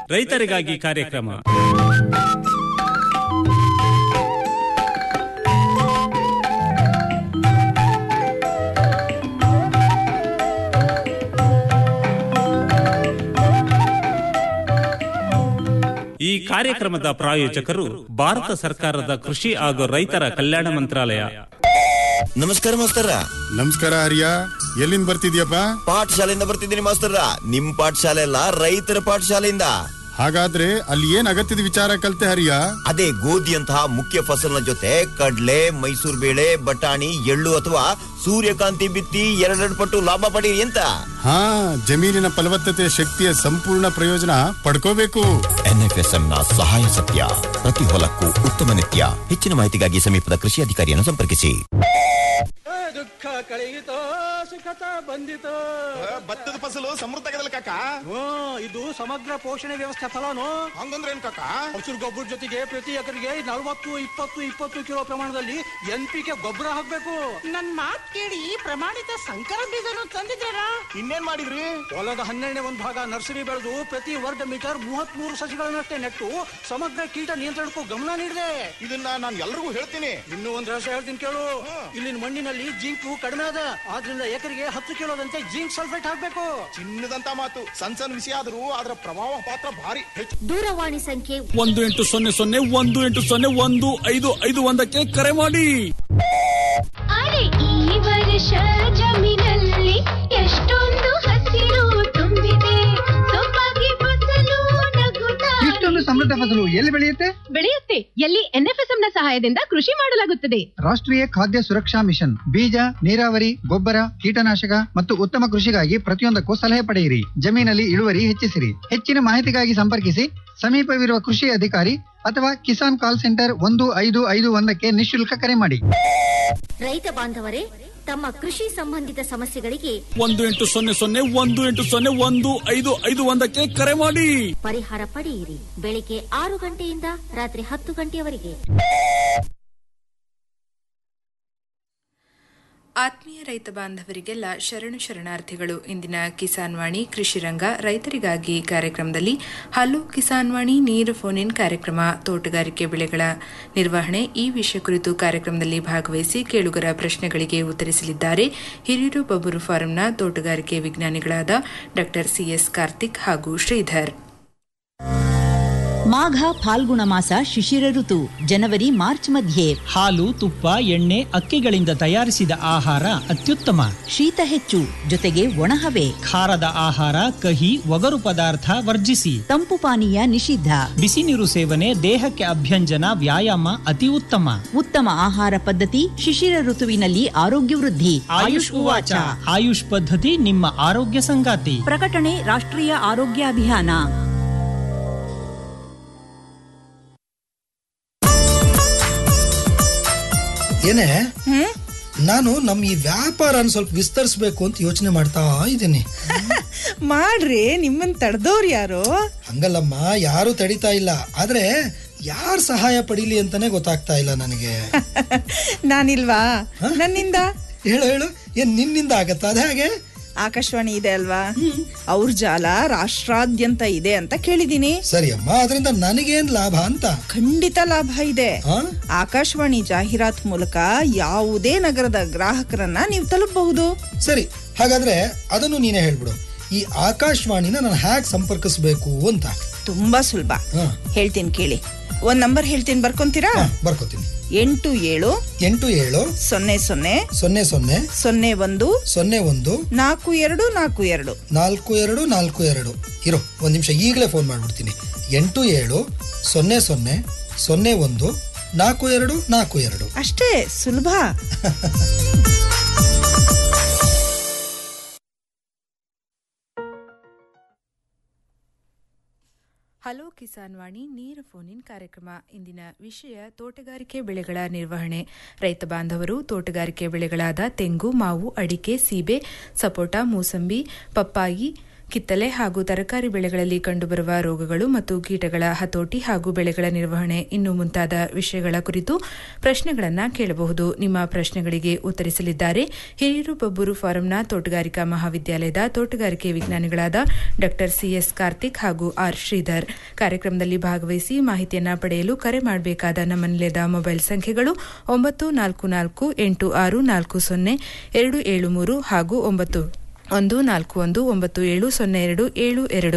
ರೈತರಿಗಾಗಿ ಕಾರ್ಯಕ್ರಮ ಈ ಕಾರ್ಯಕ್ರಮದ ಪ್ರಾಯೋಜಕರು ಭಾರತ ಸರ್ಕಾರದ ಕೃಷಿ ಹಾಗೂ ರೈತರ ಕಲ್ಯಾಣ ಮಂತ್ರಾಲಯ ನಮಸ್ಕಾರ ಮಾಸ್ತರ ನಮಸ್ಕಾರ ಹರಿಯ ಎಲ್ಲಿಂದ ಬರ್ತಿದ್ಯಪ್ಪ ಪಾಠಶಾಲೆಯಿಂದ ಬರ್ತಿದ್ದೀನಿ ಮಾಸ್ತರ ನಿಮ್ ಪಾಠಶಾಲೆ ಅಲ್ಲ ರೈತರ ಪಾಠಶಾಲೆಯಿಂದ ಹಾಗಾದ್ರೆ ಅಲ್ಲಿ ಏನ್ ಅಗತ್ಯದ ವಿಚಾರ ಕಲ್ತೆ ಹರಿಯ ಅದೇ ಗೋಧಿಯಂತಹ ಮುಖ್ಯ ಫಸಲಿನ ಜೊತೆ ಕಡ್ಲೆ ಮೈಸೂರು ಬೇಳೆ ಬಟಾಣಿ ಎಳ್ಳು ಅಥವಾ ಸೂರ್ಯಕಾಂತಿ ಬಿತ್ತಿ ಎರಡೆರಡು ಪಟ್ಟು ಲಾಭ ಪಡೀರಿ ಅಂತ ಹಾ ಜಮೀನಿನ ಫಲವತ್ತತೆ ಶಕ್ತಿಯ ಸಂಪೂರ್ಣ ಪ್ರಯೋಜನ ಪಡ್ಕೋಬೇಕು ಎನ್ಎಫ್ಎಸ್ಎಂ ನ ಸಹಾಯ ಸತ್ಯ ಪ್ರತಿ ಹೊಲಕ್ಕೂ ಉತ್ತಮ ನಿತ್ಯ ಹೆಚ್ಚಿನ ಮಾಹಿತಿಗಾಗಿ ಸಮೀಪದ ಕೃಷಿ ಅಧಿಕಾರಿಯನ್ನು ಸಂಪರ್ಕಿಸಿ ದುಃಖ ಕಳೆಯಿತೋ ಸುಖತ ಬಂದಿತೋ ಭತ್ತದ ಫಸಲು ಸಮೃದ್ಧ ಆಗದಲ್ಲ ಕಾಕ ಹ್ಮ್ ಇದು ಸಮಗ್ರ ಪೋಷಣೆ ವ್ಯವಸ್ಥೆ ಫಲನು ಹಂಗಂದ್ರೆ ಏನ್ ಕಾಕ ಹಸಿರು ಗೊಬ್ಬರ ಜೊತೆಗೆ ಪ್ರತಿ ಎಕರೆಗೆ ನಲವತ್ತು ಇಪ್ಪತ್ತು ಇಪ್ಪತ್ತು ಕಿಲೋ ಪ್ರಮಾಣದಲ್ಲಿ ಎನ್ ಪಿ ಕೆ ಗೊಬ್ಬರ ಹಾಕ್ಬೇಕು ನನ್ ಮಾತ್ ಕೇಳಿ ಪ್ರಮಾಣಿತ ಸಂಕರ ಬೀಜನು ತಂದಿದ್ದೀರಾ ಇನ್ನೇನ್ ಮಾಡಿದ್ರಿ ಹೊಲದ ಹನ್ನೆರಡನೇ ಒಂದು ಭಾಗ ನರ್ಸರಿ ಬೆಳೆದು ಪ್ರತಿ ವರ್ಗ ಮೀಟರ್ ಮೂವತ್ತ್ ಮೂರು ಸಸಿಗಳನ್ನಷ್ಟೇ ನೆಟ್ಟು ಸಮಗ್ರ ಕೀಟ ನಿಯಂತ್ರಣಕ್ಕೂ ಗಮನ ನೀಡಿದೆ ಇದನ್ನ ನಾನು ಎಲ್ರಿಗೂ ಹೇಳ್ತೀನಿ ಇನ್ನೂ ಒಂದ್ ರಹಸ್ಯ ಹೇಳ್ತೀನಿ ಕೇಳು ಇಲ್ಲಿನ ಮಣ್ಣಿನಲ್ಲಿ ಜಿಂಕು ಕಡಿಮೆ ಅದ ಆದ್ರಿಂದ ಎಕರೆಗೆ ಹತ್ತು ಕಿಲೋದಂತೆ ಜಿಂಕ್ ಸಲ್ಫೇಟ್ ಹಾಕ್ಬೇಕು ಚಿನ್ನದಂತ ಮಾತು ಸಣ್ಣ ಸಣ್ಣ ವಿಷಯ ಆದ್ರೂ ಅದ್ರ ಪ್ರಭಾವ ಪಾತ್ರ ಭಾರಿ ಹೆಚ್ಚು ದೂರವಾಣಿ ಸಂಖ್ಯೆ ಒಂದು ಎಂಟು ಸೊನ್ನೆ ಸೊನ್ನೆ ಒಂದು ಎಂಟು ಸೊನ್ನೆ ಒಂದು ಐದು ಐದು ಒಂದಕ್ಕೆ ಕರೆ ಮಾಡಿ ಅರೆ ಈ ವರ್ಷ ಜಮೀನಲ್ಲಿ ಎಷ್ಟೊಂದು ಹಸಿರು ತುಂಬಿದೆ ಸೊಬಗೆ ಫಸಲು ನಗುತ್ತಾ ಇಷ್ಟೊಂದು ಸಮೃದ್ಧ ಫಸಲು ಎಲ್ಲಿ ಬೆಳೆಯುತ್ತೆ ಬೆಳೆಯುತ್ತೆ ಎಲ್ಲಿ ಎನ್ಎಫ್ಎಸ್ಎಂ ನ ಸಹಾಯದಿಂದ ಕೃಷಿ ಮಾಡಲಾಗುತ್ತದೆ ರಾಷ್ಟ್ರೀಯ ಖಾದ್ಯ ಸುರಕ್ಷಾ ಮಿಷನ್ ಬೀಜ ನೀರಾವರಿ ಗೊಬ್ಬರ ಕೀಟನಾಶಕ ಮತ್ತು ಉತ್ತಮ ಕೃಷಿಗಾಗಿ ಪ್ರತಿಯೊಂದಕ್ಕೂ ಸಲಹೆ ಪಡೆಯಿರಿ ಜಮೀನಲ್ಲಿ ಇಳುವರಿ ಹೆಚ್ಚಿಸಿರಿ ಹೆಚ್ಚಿನ ಮಾಹಿತಿಗಾಗಿ ಸಂಪರ್ಕಿಸಿ ಸಮೀಪವಿರುವ ಕೃಷಿ ಅಧಿಕಾರಿ ಅಥವಾ ಕಿಸಾನ್ ಕಾಲ್ ಸೆಂಟರ್ ಒಂದು ಐದು ಐದು ಒಂದಕ್ಕೆ ನಿಶುಲ್ಕ ಕರೆ ಮಾಡಿ ರೈತ ಬಾಂಧವರೇ ತಮ್ಮ ಕೃಷಿ ಸಂಬಂಧಿತ ಸಮಸ್ಯೆಗಳಿಗೆ ಒಂದು ಎಂಟು ಸೊನ್ನೆ ಸೊನ್ನೆ ಒಂದು ಎಂಟು ಸೊನ್ನೆ ಒಂದು ಐದು ಐದು ಒಂದಕ್ಕೆ ಕರೆ ಮಾಡಿ ಪರಿಹಾರ ಪಡೆಯಿರಿ ಬೆಳಿಗ್ಗೆ ಆರು ಗಂಟೆಯಿಂದ ರಾತ್ರಿ ಹತ್ತು ಗಂಟೆಯವರೆಗೆ ಆತ್ಮೀಯ ರೈತ ಬಾಂಧವರಿಗೆಲ್ಲ ಶರಣು ಶರಣಾರ್ಥಿಗಳು ಇಂದಿನ ಕಿಸಾನ್ ವಾಣಿ ಕೃಷಿ ರಂಗ ರೈತರಿಗಾಗಿ ಕಾರ್ಯಕ್ರಮದಲ್ಲಿ ಹಲೋ ಕಿಸಾನ್ ವಾಣಿ ನೀರು ಫೋನ್ ಇನ್ ಕಾರ್ಯಕ್ರಮ ತೋಟಗಾರಿಕೆ ಬೆಳೆಗಳ ನಿರ್ವಹಣೆ ಈ ವಿಷಯ ಕುರಿತು ಕಾರ್ಯಕ್ರಮದಲ್ಲಿ ಭಾಗವಹಿಸಿ ಕೇಳುಗರ ಪ್ರಶ್ನೆಗಳಿಗೆ ಉತ್ತರಿಸಲಿದ್ದಾರೆ ಹಿರಿಯೂರು ಬಬ್ಬೂರು ಫಾರಂನ ತೋಟಗಾರಿಕೆ ವಿಜ್ಞಾನಿಗಳಾದ ಡಾ ಸಿಎಸ್ ಕಾರ್ತಿಕ್ ಹಾಗೂ ಶ್ರೀಧರ್ ಮಾಘ ಫಾಲ್ಗುಣ ಮಾಸ ಶಿಶಿರ ಋತು ಜನವರಿ ಮಾರ್ಚ್ ಮಧ್ಯೆ ಹಾಲು ತುಪ್ಪ ಎಣ್ಣೆ ಅಕ್ಕಿಗಳಿಂದ ತಯಾರಿಸಿದ ಆಹಾರ ಅತ್ಯುತ್ತಮ ಶೀತ ಹೆಚ್ಚು ಜೊತೆಗೆ ಒಣಹವೆ ಖಾರದ ಆಹಾರ ಕಹಿ ಒಗರು ಪದಾರ್ಥ ವರ್ಜಿಸಿ ತಂಪು ಪಾನೀಯ ನಿಷಿದ್ಧ ಬಿಸಿ ನೀರು ಸೇವನೆ ದೇಹಕ್ಕೆ ಅಭ್ಯಂಜನ ವ್ಯಾಯಾಮ ಅತಿ ಉತ್ತಮ ಉತ್ತಮ ಆಹಾರ ಪದ್ಧತಿ ಶಿಶಿರ ಋತುವಿನಲ್ಲಿ ಆರೋಗ್ಯ ವೃದ್ಧಿ ಆಯುಷ್ ಉವಾಚ ಆಯುಷ್ ಪದ್ಧತಿ ನಿಮ್ಮ ಆರೋಗ್ಯ ಸಂಗಾತಿ ಪ್ರಕಟಣೆ ರಾಷ್ಟ್ರೀಯ ಆರೋಗ್ಯ ಅಭಿಯಾನ ಏನೇ ನಾನು ನಮ್ಮ ಈ ವ್ಯಾಪಾರನ ಸ್ವಲ್ಪ ವಿಸ್ತರಿಸ್ಬೇಕು ಅಂತ ಯೋಚನೆ ಮಾಡ್ತಾ ಇದ್ದೀನಿ ಮಾಡ್ರಿ ನಿಮ್ಮನ್ ತಡೆದವ್ರು ಯಾರು ಹಂಗಲ್ಲಮ್ಮ ಯಾರು ತಡಿತಾ ಇಲ್ಲ ಆದ್ರೆ ಯಾರ್ ಸಹಾಯ ಪಡೀಲಿ ಅಂತಾನೆ ಗೊತ್ತಾಗ್ತಾ ಇಲ್ಲ ನನಗೆ ನಾನಿಲ್ವಾ ನನ್ನಿಂದ ಹೇಳು ಹೇಳು ಏನ್ ನಿನ್ನಿಂದ ಆಗತ್ತಾ ಅದೇ ಹಾಗೆ ಆಕಾಶವಾಣಿ ಇದೆ ಅಲ್ವಾ ಅವ್ರ ಜಾಲ ರಾಷ್ಟ್ರಾದ್ಯಂತ ಇದೆ ಅಂತ ಕೇಳಿದೀನಿ ಸರಿ ಅಮ್ಮ ಅದರಿಂದ ನನಗೇನ್ ಲಾಭ ಅಂತ ಖಂಡಿತ ಲಾಭ ಇದೆ ಆಕಾಶವಾಣಿ ಜಾಹೀರಾತ್ ಮೂಲಕ ಯಾವುದೇ ನಗರದ ಗ್ರಾಹಕರನ್ನ ನೀವು ತಲುಪಬಹುದು ಸರಿ ಹಾಗಾದ್ರೆ ಅದನ್ನು ನೀನೇ ಹೇಳ್ಬಿಡು ಈ ಆಕಾಶವಾಣಿನ ನಾನು ಹ್ಯಾಕ್ ಸಂಪರ್ಕಿಸ್ಬೇಕು ಅಂತ ತುಂಬಾ ಸುಲಭ ಹೇಳ್ತೀನಿ ಕೇಳಿ ಒಂದ್ ನಂಬರ್ ಹೇಳ್ತೀನಿ ಬರ್ಕೊಂತೀರಾ ಬರ್ಕೋತೀನಿ ಎಂಟು ಏಳು ಎಂಟು ಏಳು ಸೊನ್ನೆ ಸೊನ್ನೆ ಸೊನ್ನೆ ಸೊನ್ನೆ ಸೊನ್ನೆ ಒಂದು ಸೊನ್ನೆ ಒಂದು ನಾಲ್ಕು ಎರಡು ನಾಲ್ಕು ಎರಡು ನಾಲ್ಕು ಎರಡು ನಾಲ್ಕು ಎರಡು ಇರೋ ಒಂದ್ ನಿಮಿಷ ಈಗಲೇ ಫೋನ್ ಮಾಡ್ಬಿಡ್ತೀನಿ ಎಂಟು ಏಳು ಸೊನ್ನೆ ಸೊನ್ನೆ ಸೊನ್ನೆ ಒಂದು ನಾಲ್ಕು ಎರಡು ನಾಲ್ಕು ಎರಡು ಅಷ್ಟೇ ಸುಲಭ ಹಲೋ ಕಿಸಾನ್ ವಾಣಿ ನೀರು ಫೋನ್ ಇನ್ ಕಾರ್ಯಕ್ರಮ ಇಂದಿನ ವಿಷಯ ತೋಟಗಾರಿಕೆ ಬೆಳೆಗಳ ನಿರ್ವಹಣೆ ರೈತ ಬಾಂಧವರು ತೋಟಗಾರಿಕೆ ಬೆಳೆಗಳಾದ ತೆಂಗು ಮಾವು ಅಡಿಕೆ ಸೀಬೆ ಸಪೋಟ ಮೂಸಂಬಿ ಪಪ್ಪಾಯಿ ಕಿತ್ತಲೆ ಹಾಗೂ ತರಕಾರಿ ಬೆಳೆಗಳಲ್ಲಿ ಕಂಡುಬರುವ ರೋಗಗಳು ಮತ್ತು ಕೀಟಗಳ ಹತೋಟಿ ಹಾಗೂ ಬೆಳೆಗಳ ನಿರ್ವಹಣೆ ಇನ್ನು ಮುಂತಾದ ವಿಷಯಗಳ ಕುರಿತು ಪ್ರಶ್ನೆಗಳನ್ನು ಕೇಳಬಹುದು ನಿಮ್ಮ ಪ್ರಶ್ನೆಗಳಿಗೆ ಉತ್ತರಿಸಲಿದ್ದಾರೆ ಹಿರಿಯೂರು ಬಬ್ಬೂರು ಫಾರಂನ ತೋಟಗಾರಿಕಾ ಮಹಾವಿದ್ಯಾಲಯದ ತೋಟಗಾರಿಕೆ ವಿಜ್ಞಾನಿಗಳಾದ ಡಾ ಸಿಎಸ್ ಕಾರ್ತಿಕ್ ಹಾಗೂ ಆರ್ ಶ್ರೀಧರ್ ಕಾರ್ಯಕ್ರಮದಲ್ಲಿ ಭಾಗವಹಿಸಿ ಮಾಹಿತಿಯನ್ನ ಪಡೆಯಲು ಕರೆ ಮಾಡಬೇಕಾದ ನಮ್ಮ ನಿಲಯದ ಮೊಬೈಲ್ ಸಂಖ್ಯೆಗಳು ಒಂಬತ್ತು ನಾಲ್ಕು ನಾಲ್ಕು ಎಂಟು ಆರು ನಾಲ್ಕು ಸೊನ್ನೆ ಎರಡು ಏಳು ಮೂರು ಹಾಗೂ ಒಂಬತ್ತು ಒಂದು ನಾಲ್ಕು ಒಂದು ಒಂಬತ್ತು ಏಳು ಸೊನ್ನೆ ಎರಡು ಏಳು ಎರಡು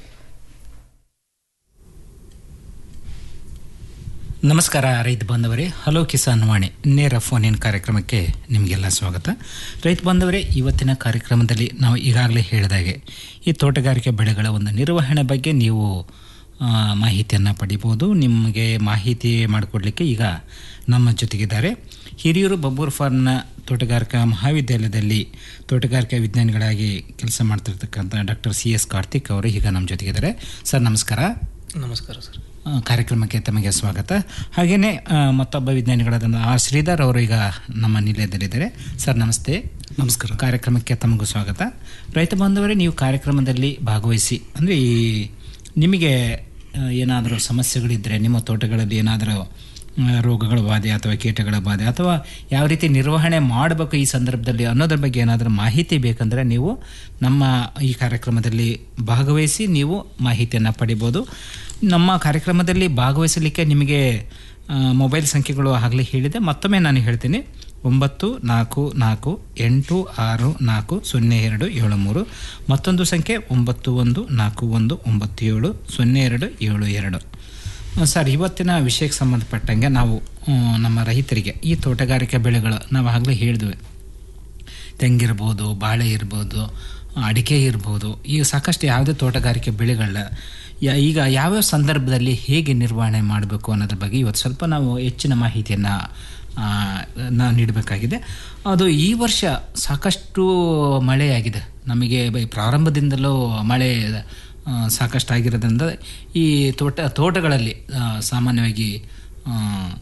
ನಮಸ್ಕಾರ ರೈತ ಬಾಂಧವರೇ ಹಲೋ ಕಿಸಾನ್ ವಾಣಿ ನೇರ ಫೋನ್ ಇನ್ ಕಾರ್ಯಕ್ರಮಕ್ಕೆ ನಿಮಗೆಲ್ಲ ಸ್ವಾಗತ ರೈತ ಬಾಂಧವರೇ ಇವತ್ತಿನ ಕಾರ್ಯಕ್ರಮದಲ್ಲಿ ನಾವು ಈಗಾಗಲೇ ಹೇಳಿದಾಗೆ ಈ ತೋಟಗಾರಿಕೆ ಬೆಳೆಗಳ ಒಂದು ನಿರ್ವಹಣೆ ಬಗ್ಗೆ ನೀವು ಆ, ಮಾಹಿತಿಯನ್ನು ಪಡಿಬೋದು ನಿಮಗೆ ಮಾಹಿತಿ ಮಾಡಿಕೊಡ್ಲಿಕ್ಕೆ ಈಗ ನಮ್ಮ ಜೊತೆಗಿದ್ದಾರೆ ಹಿರಿಯೂರು ಬಬ್ಬೂರ್ ಫಾರ್ಮ್ನ ತೋಟಗಾರಿಕಾ ಮಹಾವಿದ್ಯಾಲಯದಲ್ಲಿ ತೋಟಗಾರಿಕಾ ವಿಜ್ಞಾನಿಗಳಾಗಿ ಕೆಲಸ ಮಾಡ್ತಿರ್ತಕ್ಕಂಥ ಡಾಕ್ಟರ್ ಸಿ ಎಸ್ ಕಾರ್ತಿಕ್ ಅವರು ಈಗ ನಮ್ಮ ಜೊತೆಗಿದ್ದಾರೆ ಸರ್ ನಮಸ್ಕಾರ ನಮಸ್ಕಾರ ಸರ್ ಆ, ಕಾರ್ಯಕ್ರಮಕ್ಕೆ ತಮಗೆ ಸ್ವಾಗತ ಹಾಗೆಯೇ ಆ, ಮತ್ತೊಬ್ಬ ವಿಜ್ಞಾನಿಗಳಾದ ಆರ್ ಶ್ರೀಧರ್ ಅವರು ಈಗ ನಮ್ಮ ನಿಲಯದಲ್ಲಿದ್ದಾರೆ ಸರ್ ನಮಸ್ತೆ ನಮಸ್ಕಾರ ಕಾರ್ಯಕ್ರಮಕ್ಕೆ ತಮಗೂ ಸ್ವಾಗತ ರೈತ ಬಾಂಧವರೇ ನೀವು ಕಾರ್ಯಕ್ರಮದಲ್ಲಿ ಭಾಗವಹಿಸಿ ಅಂದರೆ ಈ ನಿಮಗೆ ಏನಾದರೂ ಸಮಸ್ಯೆಗಳಿದ್ದರೆ ನಿಮ್ಮ ತೋಟಗಳಲ್ಲಿ ಏನಾದರೂ ಆ, ರೋಗಗಳ ಬಾಧೆ ಅಥವಾ ಕೀಟಗಳ ಬಾಧೆ ಅಥವಾ ಯಾವ ರೀತಿ ನಿರ್ವಹಣೆ ಮಾಡಬೇಕು ಈ ಸಂದರ್ಭದಲ್ಲಿ ಅನ್ನೋದ್ರ ಬಗ್ಗೆ ಏನಾದರೂ ಮಾಹಿತಿ ಬೇಕಂದರೆ ನೀವು ನಮ್ಮ ಈ ಕಾರ್ಯಕ್ರಮದಲ್ಲಿ ಭಾಗವಹಿಸಿ ನೀವು ಮಾಹಿತಿಯನ್ನು ಪಡಿಬೋದು ನಮ್ಮ ಕಾರ್ಯಕ್ರಮದಲ್ಲಿ ಭಾಗವಹಿಸಲಿಕ್ಕೆ ನಿಮಗೆ ಆ, ಮೊಬೈಲ್ ಸಂಖ್ಯೆಗಳು ಆಗಲೇ ಹೇಳಿದೆ ಮತ್ತೊಮ್ಮೆ ನಾನು ಹೇಳ್ತೀನಿ ಒಂಬತ್ತು ನಾಲ್ಕು ನಾಲ್ಕು ಎಂಟು ಆರು ನಾಲ್ಕು ಸೊನ್ನೆ ಎರಡು ಏಳು ಮೂರು ಮತ್ತೊಂದು ಸಂಖ್ಯೆ ಒಂಬತ್ತು ಒಂದು ನಾಲ್ಕು ಒಂದು ಒಂಬತ್ತು ಏಳು ಸೊನ್ನೆ ಎರಡು ಏಳು ಎರಡು ಆ, ಸರ್ ಇವತ್ತಿನ ವಿಷಯಕ್ಕೆ ಸಂಬಂಧಪಟ್ಟಂಗೆ ನಾವು ಆ, ನಮ್ಮ ರೈತರಿಗೆ ಈ ತೋಟಗಾರಿಕೆ ಬೆಳೆಗಳು ನಾವು ಆಗಲೇ ಹೇಳಿದ್ವಿ ತೆಂಗಿರ್ಬೋದು ಬಾಳೆ ಇರ್ಬೋದು ಅಡಿಕೆ ಇರ್ಬೋದು ಈಗ ಸಾಕಷ್ಟು ಯಾವುದೇ ತೋಟಗಾರಿಕೆ ಬೆಳೆಗಳನ್ನ ಯಾ- ಈಗ ಯಾವ್ಯಾವ ಸಂದರ್ಭದಲ್ಲಿ ಹೇಗೆ ನಿರ್ವಹಣೆ ಮಾಡಬೇಕು ಅನ್ನೋದ್ರ ಬಗ್ಗೆ ಇವತ್ತು ಸ್ವಲ್ಪ ನಾವು ಹೆಚ್ಚಿನ ಮಾಹಿತಿಯನ್ನು ನಾವು ನೀಡಬೇಕಾಗಿದೆ ಅದು ಈ ವರ್ಷ ಸಾಕಷ್ಟು ಮಳೆಯಾಗಿದೆ ನಮಗೆ ಬ- ಪ್ರಾರಂಭದಿಂದಲೂ ಮಳೆ ಆ, ಸಾಕಷ್ಟು ಆಗಿರೋದ್ರಿಂದ ಈ ತೋಟ ತೋಟಗಳಲ್ಲಿ ಆ, ಸಾಮಾನ್ಯವಾಗಿ ಆ,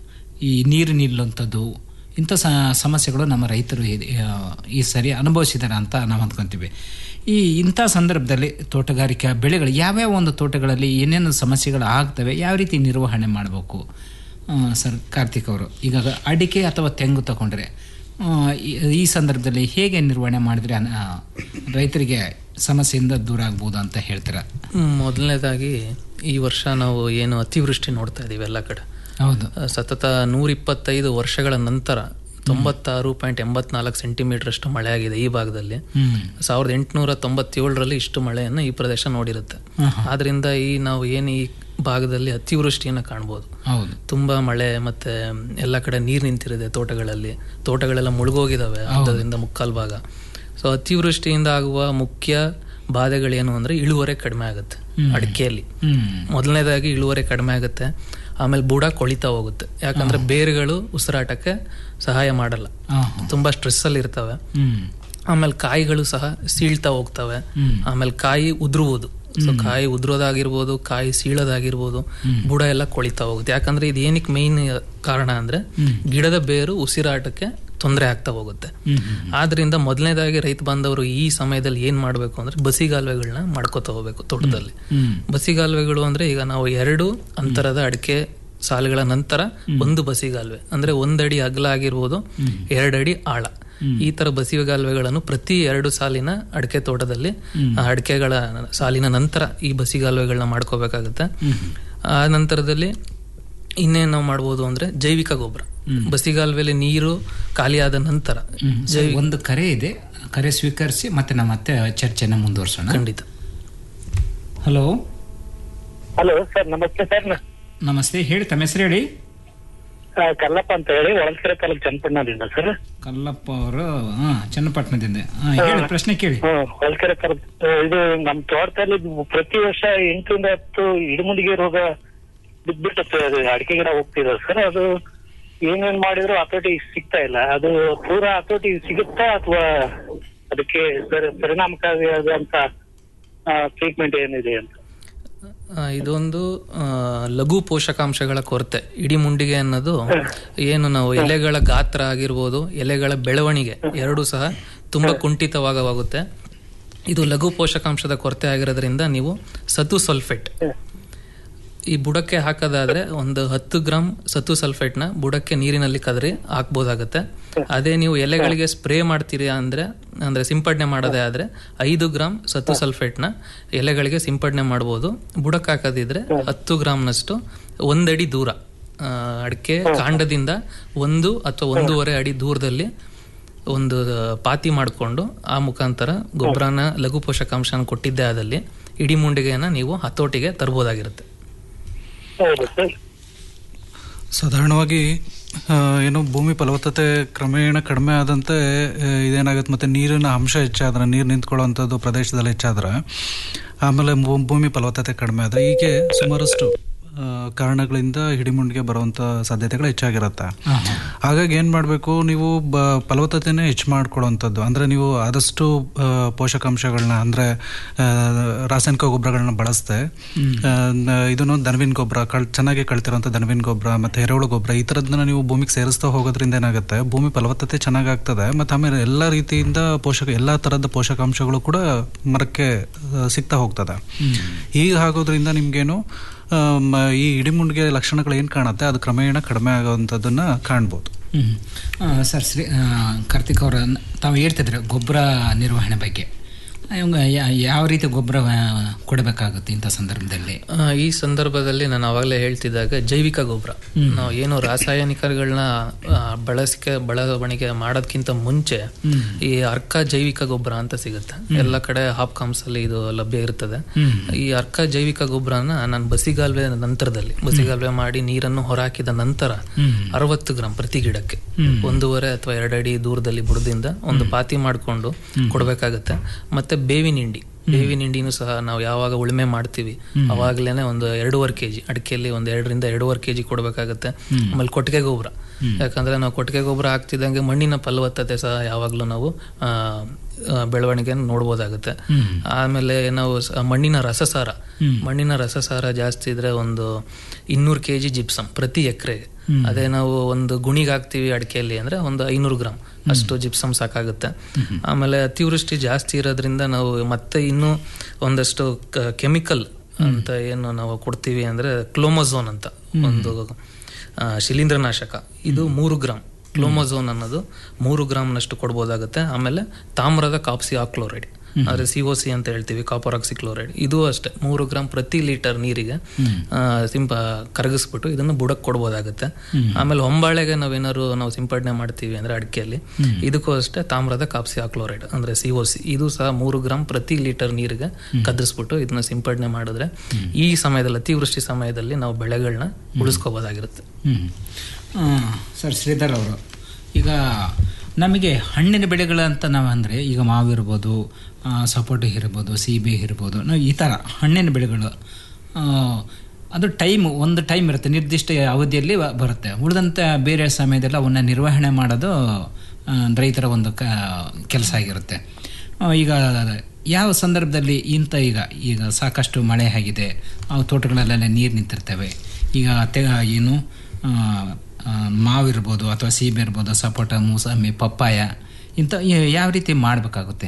ಈ ನೀರು ನಿಲ್ಲುವಂಥದ್ದು ಇಂಥ ಸ ಸಮಸ್ಯೆಗಳು ನಮ್ಮ ರೈತರು ಈ- ಆ, ಈ ಸರಿ ಅನುಭವಿಸಿದ್ದಾರೆ ಅಂತ ನಾವು ಅಂದ್ಕೊತೀವಿ ಈ ಇಂಥ ಸಂದರ್ಭದಲ್ಲಿ ತೋಟಗಾರಿಕಾ ಬೆಳೆಗಳು ಯಾವ್ಯಾವ ಒಂದು ತೋಟಗಳಲ್ಲಿ ಏನೇನು ಸಮಸ್ಯೆಗಳು ಆಗ್ತವೆ ಯಾವ ರೀತಿ ನಿರ್ವಹಣೆ ಮಾಡಬೇಕು ಆ, ಸರ್ ಕಾರ್ತಿಕ್ ಅವರು ಈಗ ಅಡಿಕೆ ಅಥವಾ ತೆಂಗು ತಗೊಂಡ್ರೆ ಆ, ಈ- ಈ ಸಂದರ್ಭದಲ್ಲಿ ಹೇಗೆ ನಿರ್ವಹಣೆ ಮಾಡಿದ್ರೆ ಅನ- ಆ, ರೈತರಿಗೆ ಸಮಸ್ಯೆಯಿಂದ ದೂರ ಆಗ್ಬೋದು ಅಂತ ಹೇಳ್ತೀರಾ ಮೊದಲನೇದಾಗಿ ಈ ವರ್ಷ ನಾವು ಏನು ಅತಿವೃಷ್ಟಿ ನೋಡ್ತಾ ಇದೀವಿ ಎಲ್ಲ ಕಡೆ ಹೌದು ಆ, ಸತತ ನೂರ ಇಪ್ಪತ್ತೈದು ವರ್ಷಗಳ ನಂತರ ತೊಂಬತ್ತಾರು ಪಾಯಿಂಟ್ ಎಂಬತ್ನಾಲ್ಕು ಸೆಂಟಿಮೀಟರ್ ಅಷ್ಟು ಮಳೆ ಆಗಿದೆ ಈ ಭಾಗದಲ್ಲಿ ಹ್ಮ್. ಸಾವಿರದ ಎಂಟುನೂರ ತೊಂಬತ್ತೇಳರಲ್ಲಿ ಇಷ್ಟು ಮಳೆಯನ್ನು ಈ ಪ್ರದೇಶ ನೋಡಿರುತ್ತೆ ಆದ್ರಿಂದ ಈ ನಾವು ಏನು ಈ ಭಾಗದಲ್ಲಿ ಅತಿವೃಷ್ಟಿಯನ್ನು ಕಾಣ್ಬೋದು ಹೌದು ತುಂಬಾ ಮಳೆ ಮತ್ತೆ ಎಲ್ಲ ಕಡೆ ನೀರು ನಿಂತಿರುತ್ತೆ ತೋಟಗಳಲ್ಲಿ ತೋಟಗಳೆಲ್ಲ ಮುಳುಗೋಗಿದಾವೆ ಅರ್ಧದಿಂದ ಮುಕ್ಕಾಲ್ ಭಾಗ ಸೊ ಅತಿವೃಷ್ಟಿಯಿಂದ ಆಗುವ ಮುಖ್ಯ ಬಾಧೆಗಳೇನು ಅಂದ್ರೆ ಇಳುವರಿ ಕಡಿಮೆ ಆಗುತ್ತೆ ಹ್ಮ್. ಅಡಿಕೆಯಲ್ಲಿ ಹ್ಮ್. ಮೊದಲನೇದಾಗಿ ಇಳುವರಿ ಕಡಿಮೆ ಆಗುತ್ತೆ ಆಮೇಲೆ ಬುಡ ಕೊಳಿತಾ ಹೋಗುತ್ತೆ ಯಾಕಂದ್ರೆ ಬೇರುಗಳು ಉಸಿರಾಟಕ್ಕೆ ಸಹಾಯ ಮಾಡಲ್ಲ ಹಾ. ತುಂಬಾ ಸ್ಟ್ರೆಸ್ ಅಲ್ಲಿ ಇರ್ತವೆ ಹ್ಮ್ ಆಮೇಲೆ ಕಾಯಿಗಳು ಸಹ ಸೀಳ್ತಾ ಹೋಗ್ತವೆ ಹ್ಮ್. ಆಮೇಲೆ ಕಾಯಿ ಉದುರುವುದು ಸೊ ಕಾಯಿ ಉದುರೋದಾಗಿರ್ಬೋದು ಕಾಯಿ ಸೀಳೋದಾಗಿರ್ಬೋದು ಬುಡ ಎಲ್ಲ ಕೊಳಿತಾ ಹೋಗುತ್ತೆ ಯಾಕಂದ್ರೆ ಇದು ಏನಕ್ಕೆ ಮೇನ್ ಕಾರಣ ಅಂದ್ರೆ ಗಿಡದ ಬೇರು ಉಸಿರಾಟಕ್ಕೆ ತೊಂದರೆ ಆಗ್ತಾ ಹೋಗುತ್ತೆ ಹ್ಮ್ ಹ್ಮ್ ಆದ್ರಿಂದ ಮೊದಲನೇದಾಗಿ ರೈತ ಬಾಂಧವರು ಈ ಸಮಯದಲ್ಲಿ ಏನ್ ಮಾಡ್ಬೇಕು ಅಂದ್ರೆ ಬಸಿಗಾಲುವೆಗಳನ್ನ ಮಾಡ್ಕೋತಾ ಹೋಗ್ಬೇಕು ತೋಟದಲ್ಲಿ ಹ್ಮ್ ಬಸಿಗಾಲುವೆಗಳು ಅಂದ್ರೆ ಈಗ ನಾವು ಎರಡು ಅಂತರದ ಅಡಿಕೆ ಸಾಲುಗಳ ನಂತರ ಒಂದು ಬಸಿಗಾಲುವೆ ಅಂದ್ರೆ ಒಂದಡಿ ಅಗಲ ಆಗಿರ್ಬೋದು ಎರಡಡಿ ಆಳ ಈ ತರ ಬಸಿಗಾಲುವೆಗಳನ್ನು ಪ್ರತಿ ಎರಡು ಸಾಲಿನ ಅಡಿಕೆ ತೋಟದಲ್ಲಿ ಆ ಅಡಿಕೆಗಳ ಸಾಲಿನ ನಂತರ ಈ ಬಸಿಗಾಲುವೆಗಳನ್ನ ಮಾಡ್ಕೋಬೇಕಾಗುತ್ತೆ ಆ ನಂತರದಲ್ಲಿ ಇನ್ನೇನ್ ನಾವು ಮಾಡ್ಬೋದು ಅಂದ್ರೆ ಜೈವಿಕ ಗೊಬ್ಬರ ಬಸಿಗಾಲುವೆಲಿ ನೀರು ಖಾಲಿಯಾದ ನಂತರ ಹ್ಮ್. ಸರ್, ಒಂದು ಕರೆ ಇದೆ ಕರೆ ಸ್ವೀಕರಿಸಿ ಮತ್ತೆ ನಾವು ಮತ್ತೆ ಚರ್ಚೆನ ಮುಂದುವರ್ಸೋಣ ಖಂಡಿತ ಹಲೋ ಹಲೋ ಸರ್ ನಮಸ್ತೆ ಸರ್ ನ- ನಮಸ್ತೆ ಹೇಳಿ ತಮ್ಮ ಹೆಸರು ಹೇಳಿ ಆ, ಕಲ್ಲಪ್ಪ ಅಂತ ಹೇಳಿ ಹೊಳಲ್ಕೆರೆ ತಾಲೂಕು ಚನ್ನಪಣ್ಣದಿಂದ ಸರ್ ಕಲ್ಲಪ್ಪ ಅವರು ಹಾ ಚನ್ನಪಟ್ಟಣದಿಂದ ಹಾ, ಹೇಳಿ ಪ್ರಶ್ನೆ ಕೇಳಿ ಹ್ಮ್ ಹೊಳಲ್ಕೆರೆ ತಾಲೂಕು ಆ, ಇದು ನಮ್ ತೋಟದಲ್ಲಿ ಪ್ರತಿ ವರ್ಷ ಎಂಟರಿಂದ ಹತ್ತು ಇಡಮುಂಡಿಗೆ ರೋಗ ಬಿದ್ಬಿಟ್ಟು ಅದು ಅಡಿಕೆ ಗಿಡ ಹೋಗ್ತಿದೆ ಸರ್ ಅದು ಏನೇನ್ ಮಾಡಿದ್ರು ಹತೋಟಿ ಸಿಗ್ತಾ ಇಲ್ಲ ಅದು ಪೂರಾ ಹತೋಟಿ ಸಿಗುತ್ತಾ ಅಥವಾ ಅದಕ್ಕೆ ಸರ್ ಪರಿಣಾಮಕಾರಿಯಾದಂತ ಟ್ರೀಟ್ಮೆಂಟ್ ಏನಿದೆ ಅಂತ ಆ, ಇದೊಂದು ಆ, ಲಘು ಪೋಷಕಾಂಶಗಳ ಕೊರತೆ ಇಡೀ ಮುಂಡಿಗೆ ಅನ್ನೋದು ಏನು ನಾವು ಎಲೆಗಳ ಗಾತ್ರ ಆಗಿರ್ಬೋದು ಎಲೆಗಳ ಬೆಳವಣಿಗೆ ಎರಡೂ ಸಹ ತುಂಬಾ ಕುಂಠಿತವಾಗವಾಗುತ್ತೆ ಇದು ಲಘು ಪೋಷಕಾಂಶದ ಕೊರತೆ ಆಗಿರೋದ್ರಿಂದ ನೀವು ಸತು ಸಲ್ಫೇಟ್ ಈ ಬುಡಕ್ಕೆ ಹಾಕೋದಾದ್ರೆ ಒಂದು ಹತ್ತು ಗ್ರಾಮ್ ಸತು ಸಲ್ಫೇಟ್ನ ಬುಡಕ್ಕೆ ನೀರಿನಲ್ಲಿ ಕದರಿ ಹಾಕ್ಬೋದಾಗತ್ತೆ ಅದೇ ನೀವು ಎಲೆಗಳಿಗೆ ಸ್ಪ್ರೇ ಮಾಡ್ತೀರಿ ಅಂದ್ರೆ ಅಂದ್ರೆ ಸಿಂಪಡಣೆ ಮಾಡೋದೇ ಆದ್ರೆ ಐದು ಗ್ರಾಮ್ ಸತು ಸಲ್ಫೇಟ್ನ ಎಲೆಗಳಿಗೆ ಸಿಂಪಡಣೆ ಮಾಡ್ಬೋದು ಬುಡಕ್ಕೆ ಹಾಕೋದಿದ್ರೆ ಹತ್ತು ಗ್ರಾಮ್ನಷ್ಟು ಒಂದಡಿ ದೂರ ಆ, ಅಡಿಕೆ ಕಾಂಡದಿಂದ ಒಂದು ಅಥವಾ ಒಂದೂವರೆ ಅಡಿ ದೂರದಲ್ಲಿ ಒಂದು ಪಾತಿ ಮಾಡಿಕೊಂಡು ಆ ಮುಖಾಂತರ ಗೊಬ್ಬರನ ಲಘು ಪೋಷಕಾಂಶನ ಕೊಟ್ಟಿದ್ದೇ ಆದಲ್ಲಿ ಇಡೀ ಮುಂಡಿಗೆಯನ್ನ ನೀವು ಹತೋಟಿಗೆ ತರಬಹುದಾಗಿರುತ್ತೆ ಹೌದು ಸರ್ ಸಾಧಾರಣವಾಗಿ ಆ, ಏನು ಭೂಮಿ ಫಲವತ್ತತೆ ಕ್ರಮೇಣ ಕಡಿಮೆ ಆದಂತೆ ಆ, ಇದೇನಾಗುತ್ತೆ ಮತ್ತೆ ನೀರಿನ ಅಂಶ ಹೆಚ್ಚಾದ್ರೆ ನೀರು ನಿಂತ್ಕೊಳ್ಳುವಂಥದ್ದು ಪ್ರದೇಶದಲ್ಲಿ ಹೆಚ್ಚಾದ್ರೆ ಆಮೇಲೆ ಭೂ- ಭೂಮಿ ಫಲವತ್ತತೆ ಕಡಿಮೆ ಆದರೆ ಹೀಗೆ ಸುಮಾರಷ್ಟು ಆ, ಕಾರಣಗಳಿಂದ ಹಿಡಿಮುಂಡಿಗೆ ಬರುವಂಥ ಸಾಧ್ಯತೆಗಳು ಹೆಚ್ಚಾಗಿರುತ್ತೆ ಹಾಗಾಗಿ ಏನು ಮಾಡಬೇಕು ನೀವು ಬ ಫಲವತ್ತತೆನೇ ಹೆಚ್ಚು ಮಾಡ್ಕೊಳ್ಳುವಂಥದ್ದು ಅಂದರೆ ನೀವು ಆದಷ್ಟು ಆ, ಪೋಷಕಾಂಶಗಳನ್ನ ಅಂದರೆ ರಾಸಾಯನಿಕ ಗೊಬ್ಬರಗಳನ್ನ ಬಳಸದೆ ಇದನ್ನು ದನವಿನ ಗೊಬ್ಬರ ಕಳ್ ಚೆನ್ನಾಗಿ ಕಳ್ತಿರೋಂಥ ದನವಿನ ಗೊಬ್ಬರ ಮತ್ತು ಎರೆಹುಳು ಗೊಬ್ಬರ ಈ ಥರದನ್ನ ನೀವು ಭೂಮಿಗೆ ಸೇರಿಸ್ತಾ ಹೋಗೋದ್ರಿಂದ ಏನಾಗುತ್ತೆ ಭೂಮಿ ಫಲವತ್ತತೆ ಚೆನ್ನಾಗಾಗ್ತದೆ ಮತ್ತು ಆಮೇಲೆ ಎಲ್ಲ ರೀತಿಯಿಂದ ಪೋಷಕ ಎಲ್ಲ ಥರದ ಪೋಷಕಾಂಶಗಳು ಕೂಡ ಮರಕ್ಕೆ ಆ, ಸಿಗ್ತಾ ಹೋಗ್ತದೆ ಹೀಗೆ ಆಗೋದ್ರಿಂದ ನಿಮ್ಗೇನು ಆಮ್, ಈ ಇಡಿಮುಂಡಿಗೆ ಲಕ್ಷಣಗಳು ಏನು ಕಾಣುತ್ತೆ ಅದು ಕ್ರಮೇಣ ಕಡಿಮೆ ಆಗುವಂಥದ್ದನ್ನ ಕಾಣ್ಬೋದು ಹ್ಮ್. ಆ, ಸರ್ ಶ್ರೀ ಆ, ಕಾರ್ತಿಕ್ ಅವರ ತಾವು ಹೇಳ್ತಿದ್ರೆ ಗೊಬ್ಬರ ನಿರ್ವಹಣೆ ಬಗ್ಗೆ ಇವಂಗ ಯಾ- ಯಾವ ರೀತಿ ಗೊಬ್ಬರ ಕೊಡಬೇಕಾಗುತ್ತೆ ಇಂಥ ಸಂದರ್ಭದಲ್ಲಿ ಆ, ಈ ಸಂದರ್ಭದಲ್ಲಿ ನಾನು ಅವಾಗಲೇ ಹೇಳ್ತಿದ್ದಾಗ ಜೈವಿಕ ಗೊಬ್ಬರ ಹ್ಮ್. ನಾವು ಏನು ರಾಸಾಯನಿಕಗಳನ್ನ ಆ, ಬಳಸಿಕೆ ಬೆಳವಣಿಗೆ ಮಾಡೋದಕ್ಕಿಂತ ಮುಂಚೆ ಹ್ಮ್. ಈ ಅರ್ಕ ಜೈವಿಕ ಗೊಬ್ಬರ ಅಂತ ಸಿಗುತ್ತೆ ಹ್ಮ್. ಎಲ್ಲ ಕಡೆ ಹಾಪ್ಕಾಮ್ಸ್ ಅಲ್ಲಿ ಇದು ಲಭ್ಯ ಇರ್ತದೆ ಹ್ಮ್. ಈ ಅರ್ಕ ಜೈವಿಕ ಗೊಬ್ಬರನ ನಾನು ಬಸಿಗಾಲ್ವೆ ನಂತರದಲ್ಲಿ ಬಸಿಗಾಲ್ವೆ ಮಾಡಿ ನೀರನ್ನು ಹೊರಹಾಕಿದ ನಂತರ ಹ್ಮ್. ಅರವತ್ತು ಗ್ರಾಂ ಪ್ರತಿ ಗಿಡಕ್ಕೆ ಹ್ಮ್. ಒಂದೂವರೆ ಅಥವಾ ಎರಡು ಅಡಿ ದೂರದಲ್ಲಿ ಬುಡದಿಂದ ಒಂದು ಪಾತಿ ಮಾಡಿಕೊಂಡು ಕೊಡಬೇಕಾಗತ್ತೆ ಮತ್ತೆ ಬೇವಿನ ಹಿಂಡಿ ಬೇವಿನ ಹಿಂಡಿನೂ ಸಹ ನಾವು ಯಾವಾಗ ಉಳುಮೆ ಮಾಡ್ತೀವಿ ಹ್ಮ್. ಅವಾಗಲೇನೆ ಒಂದು ಎರಡೂವರೆ ಕೆಜಿ ಅಡಿಕೆಯಲ್ಲಿ ಒಂದು ಎರಡರಿಂದ ಎರಡೂವರೆ ಕೆಜಿ ಕೊಡಬೇಕಾಗತ್ತೆ ಹ್ಮ್. ಆಮೇಲೆ ಕೊಟ್ಟಿಗೆ ಗೊಬ್ಬರ ಹ್ಮ್. ಯಾಕಂದ್ರೆ ನಾವು ಕೊಟ್ಟಿಗೆ ಗೊಬ್ಬರ ಹಾಕ್ತಿದ್ದಂಗೆ ಮಣ್ಣಿನ ಫಲವತ್ತತೆ ಸಹ ಯಾವಾಗಲೂ ನಾವು ಆ, ಆ, ಬೆಳವಣಿಗೆಯನ್ನು ನೋಡ್ಬೋದಾಗುತ್ತೆ ಹ್ಮ್. ಆಮೇಲೆ ನಾವು ಸ- ಮಣ್ಣಿನ ರಸಸಾರ ಹ್ಮ್. ಮಣ್ಣಿನ ರಸಸಾರ ಜಾಸ್ತಿ ಇದ್ರೆ ಒಂದು ಇನ್ನೂರು ಕೆ ಜಿ ಜಿಪ್ಸಮ್ ಪ್ರತಿ ಎಕರೆಗೆ ಹ್ಮ್. ಅದೇ ನಾವು ಒಂದು ಗುಣಿಗೆ ಹಾಕ್ತಿವಿ ಅಡಿಕೆಯಲ್ಲಿ ಅಂದ್ರೆ ಒಂದು ಐನೂರು ಗ್ರಾಮ್ ಅಷ್ಟು ಜಿಪ್ಸಮ್ ಸಾಕಾಗುತ್ತೆ ಆಮೇಲೆ ಅತಿವೃಷ್ಟಿ ಜಾಸ್ತಿ ಇರೋದ್ರಿಂದ ನಾವು ಮತ್ತೆ ಇನ್ನೂ ಒಂದಷ್ಟು ಕೆಮಿಕಲ್ ಅಂತ ಏನು ನಾವು ಕೊಡ್ತೀವಿ ಅಂದ್ರೆ ಕ್ಲೋಮೋಝೋನ್ ಅಂತ ಒಂದು ಆ, ಶಿಲೀಂಧ್ರನಾಶಕ ಇದು ಮೂರು ಗ್ರಾಮ್ ಕ್ಲೋಮೋಝೋನ್ ಅನ್ನೋದು ಮೂರು ಗ್ರಾಮ್ನಷ್ಟು ಕೊಡ್ಬೋದಾಗುತ್ತೆ ಆಮೇಲೆ ತಾಮ್ರದ ಕಾಪ್ಸಿ ಆಕ್ಲೋರೈಡ್ ಅಂದ್ರೆ ಸಿ ಒ ಸಿ ಅಂತ ಹೇಳ್ತೀವಿ ಕಾಪರ್ ಆಕ್ಸಿಕ್ಲೋರೈಡ್ ಇದು ಅಷ್ಟೇ ಮೂರು ಗ್ರಾಮ್ ಪ್ರತಿ ಲೀಟರ್ ನೀರಿಗೆ ಆ, ಸಿಂಪ ಕರಗಿಸ್ಬಿಟ್ಟು ಇದನ್ನು ಬುಡಕ್ಕೆ ಕೊಡ್ಬೋದಾಗುತ್ತೆ ಹ್ಮ್. ಆಮೇಲೆ ಹೊಂಬಾಳೆಗೆ ನಾವೇನಾದ್ರು ನಾವು ಸಿಂಪಡಣೆ ಮಾಡ್ತೀವಿ ಅಂದ್ರೆ ಅಡಿಕೆಯಲ್ಲಿ ಹ್ಮ್. ಇದಕ್ಕೂ ಅಷ್ಟೇ ತಾಮ್ರದ ಕಾಪ್ಸಿ ಆಕ್ಲೋರೈಡ್ ಅಂದ್ರೆ ಸಿ ಒ ಸಿ ಇದು ಸಹ ಮೂರು ಗ್ರಾಮ್ ಪ್ರತಿ ಲೀಟರ್ ನೀರಿಗೆ ಕದರಿಸ್ಬಿಟ್ಟು ಇದನ್ನ ಸಿಂಪಡಣೆ ಮಾಡಿದ್ರೆ ಈ ಸಮಯದಲ್ಲಿ ಅತಿವೃಷ್ಟಿ ಸಮಯದಲ್ಲಿ ನಾವು ಬೆಳೆಗಳನ್ನ ಉಳಿಸ್ಕೋಬೋದಾಗಿರುತ್ತೆ ಹ್ಮ್. ಆ, ಸರ್ ಶ್ರೀಧರ್ ಅವರು ಈಗ ನಮಗೆ ಹಣ್ಣಿನ ಬೆಳೆಗಳಂತ ನಾವು ಅಂದರೆ ಈಗ ಮಾವು ಇರ್ಬೋದು ಆ, ಸಪೋಟ ಇರ್ಬೋದು ಸೀಬೆ ಇರ್ಬೋದು ನಾವು ಈ ಥರ ಹಣ್ಣಿನ ಬೆಳೆಗಳು ಆ, ಅದು ಟೈಮ್ ಒಂದು ಟೈಮ್ ಇರುತ್ತೆ ನಿರ್ದಿಷ್ಟ ಅವಧಿಯಲ್ಲಿ ವ- ಬರುತ್ತೆ ಉಳಿದಂಥ ಬೇರೆ ಸಮಯದಲ್ಲಿ ಅವನ್ನ ನಿರ್ವಹಣೆ ಮಾಡೋದು ಆ, ರೈತರ ಒಂದು ಕ ಕೆಲಸ ಆಗಿರುತ್ತೆ ಆ, ಈಗ ಯಾವ ಸಂದರ್ಭದಲ್ಲಿ ಇಂಥ ಈಗ ಈಗ ಸಾಕಷ್ಟು ಮಳೆ ಆಗಿದೆ ಆ ತೋಟಗಳಲ್ಲೆಲ್ಲ ನೀರು ನಿಂತಿರ್ತವೆ ಈಗ te ಏನು ಆ, ಆ, ಮಾವಿರ್ಬೋದು ಅಥವಾ ಸೀಬೆ ಇರ್ಬೋದು ಸಪೋಟ ಮೂಸಂಬಿ ಪಪ್ಪಾಯ ಇಂಥ ಯ- ಯಾವ ರೀತಿ ಮಾಡಬೇಕಾಗುತ್ತೆ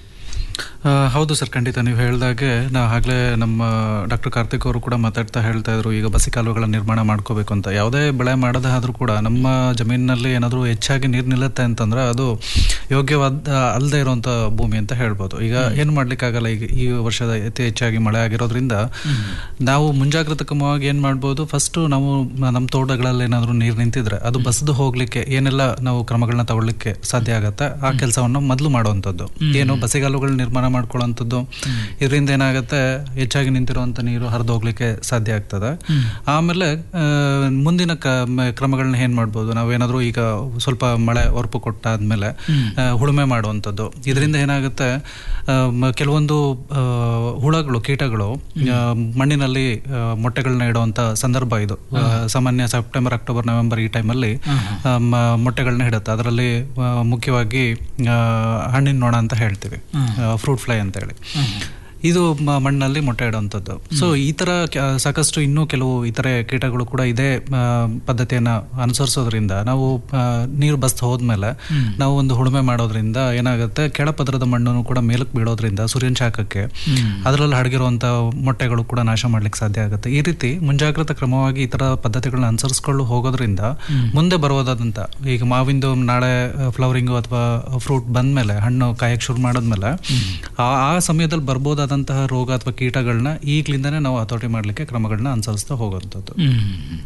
ಆ, ಹೌದು ಸರ್ ಖಂಡಿತ ನೀವು ಹೇಳ್ದಾಗೆ ನಾವು ಆಗಲೇ ನಮ್ಮ ಡಾಕ್ಟರ್ ಕಾರ್ತಿಕ್ ಅವರು ಕೂಡ ಮಾತಾಡ್ತಾ ಹೇಳ್ತಾ ಇದ್ರು ಈಗ ಬಸಿ ಕಾಲುವೆಗಳ ನಿರ್ಮಾಣ ಮಾಡ್ಕೋಬೇಕು ಅಂತ ಯಾವುದೇ ಬೆಳೆ ಮಾಡೋದೇ ಆದರೂ ಕೂಡ ನಮ್ಮ ಜಮೀನಿನಲ್ಲಿ ಏನಾದರೂ ಹೆಚ್ಚಾಗಿ ನೀರು ನಿಲ್ಲುತ್ತೆ ಅಂತಂದ್ರೆ ಅದು ಯೋಗ್ಯವಾದ ಅಲ್ಲದೆ ಇರುವಂಥ ಭೂಮಿ ಅಂತ ಹೇಳ್ಬೋದು ಈಗ ಏನು ಮಾಡ್ಲಿಕ್ಕಾಗಲ್ಲ ಈಗ ಈ ವರ್ಷದ ಅತಿ ಹೆಚ್ಚಾಗಿ ಮಳೆ ಆಗಿರೋದ್ರಿಂದ ನಾವು ಮುಂಜಾಗ್ರತಕವಾಗಿ ಏನು ಮಾಡ್ಬೋದು ಫಸ್ಟು ನಾವು ನಮ್ಮ ತೋಟಗಳಲ್ಲಿ ಏನಾದರೂ ನೀರು ನಿಂತಿದ್ರೆ ಅದು ಬಸ್ದು ಹೋಗ್ಲಿಕ್ಕೆ ಏನೆಲ್ಲ ನಾವು ಕ್ರಮಗಳನ್ನ ತಗೊಳ್ಳಿಕ್ಕೆ ಸಾಧ್ಯ ಆಗತ್ತೆ ಆ ಕೆಲಸವನ್ನು ಮೊದಲು ಮಾಡುವಂಥದ್ದು ಏನು ಬಸಿಗಾಲುಗಳು ನಿರ್ಮಾಣ ಮಾಡ್ಕೊಳ್ಳುವಂಥದ್ದು ಇದರಿಂದ ಏನಾಗುತ್ತೆ ಹೆಚ್ಚಾಗಿ ನಿಂತಿರುವಂಥ ನೀರು ಹರಿದು ಹೋಗ್ಲಿಕ್ಕೆ ಸಾಧ್ಯ ಆಗ್ತದೆ ಆಮೇಲೆ ಆ, ಮುಂದಿನ ಕ ಮ- ಕ್ರಮಗಳನ್ನ ಏನು ಮಾಡ್ಬೋದು ನಾವೇನಾದರೂ ಈಗ ಸ್ವಲ್ಪ ಮಳೆ ಹೊರಪು ಕೊಟ್ಟಾದ್ಮೇಲೆ ಆ, ಉಳುಮೆ ಮಾಡುವಂಥದ್ದು ಇದರಿಂದ ಏನಾಗುತ್ತೆ ಆ, ಮ- ಕೆಲವೊಂದು ಆ, ಹುಳಗಳು ಕೀಟಗಳು ಆ, ಮಣ್ಣಿನಲ್ಲಿ ಆ, ಮೊಟ್ಟೆಗಳನ್ನ ಇಡುವಂಥ ಸಂದರ್ಭ ಇದು ಆ, ಸಾಮಾನ್ಯ ಸೆಪ್ಟೆಂಬರ್ ಅಕ್ಟೋಬರ್ ನವೆಂಬರ್ ಈ ಟೈಮಲ್ಲಿ ಆ, ಮ- ಮೊಟ್ಟೆಗಳನ್ನ ಇಡುತ್ತೆ ಅದರಲ್ಲಿ ಆ, ಮುಖ್ಯವಾಗಿ ಆ, ಹಣ್ಣಿನ ನೊಣ ಅಂತ ಹೇಳ್ತೀವಿ ಫ್ರೂಟ್ ಫ್ಲೈ ಅಂತ ಹೇಳಿ ಇದು ಮ- ಮಣ್ಣಲ್ಲಿ ಮೊಟ್ಟೆ ಇಡುವಂಥದ್ದು ಸೊ ಈ ತರ ಕ- ಸಾಕಷ್ಟು ಇನ್ನೂ ಕೆಲವು ಇತರೆ ಕೀಟಗಳು ಕೂಡ ಇದೇ ಆ, ಪದ್ಧತಿಯನ್ನ ಅನುಸರಿಸೋದ್ರಿಂದ ನಾವು ಆ, ನೀರು ಬಸ್ತು ಹೋದ್ಮೇಲೆ ನಾವು ಒಂದು ಉಳುಮೆ ಮಾಡೋದ್ರಿಂದ ಏನಾಗುತ್ತೆ ಕೆಳಪದರದ ಮಣ್ಣನ್ನು ಕೂಡ ಮೇಲಕ್ಕೆ ಬೀಳೋದ್ರಿಂದ ಸೂರ್ಯನ ಶಾಖಕ್ಕೆ ಅದರಲ್ಲಿ ಹಡಗಿರುವಂತ ಮೊಟ್ಟೆಗಳು ಕೂಡ ನಾಶ ಮಾಡ್ಲಿಕ್ಕೆ ಸಾಧ್ಯ ಆಗುತ್ತೆ ಈ ರೀತಿ ಮುಂಜಾಗ್ರತಾ ಕ್ರಮವಾಗಿ ಈ ತರ ಪದ್ಧತಿಗಳನ್ನ ಅನುಸರಿಸ್ಕೊಂಡು ಹೋಗೋದ್ರಿಂದ ಮುಂದೆ ಬರುವುದಾದಂತ ಈಗ ಮಾವಿಂದು ನಾಳೆ ಫ್ಲವರಿಂಗು ಅಥವಾ ಫ್ರೂಟ್ ಬಂದ್ಮೇಲೆ ಹಣ್ಣು ಕಾಯಕ್ಕೆ ಶುರು ಮಾಡಿದ್ಮೇಲೆ ಆ ಆ ಸಮಯದಲ್ಲಿ ಬರ್ಬೋದಾದಂತಹ ರೋಗ ಅಥವಾ ಕೀಟಗಳನ್ನ ಈಗ್ಲಿಂದಾನೇ ನಾವು ಹತೋಟಿ ಮಾಡ್ಲಿಕ್ಕೆ ಕ್ರಮಗಳನ್ನ ಅನುಸರಿಸ್ತಾ ಹೋಗುವಂಥದ್ದು ಹ್ಮ್.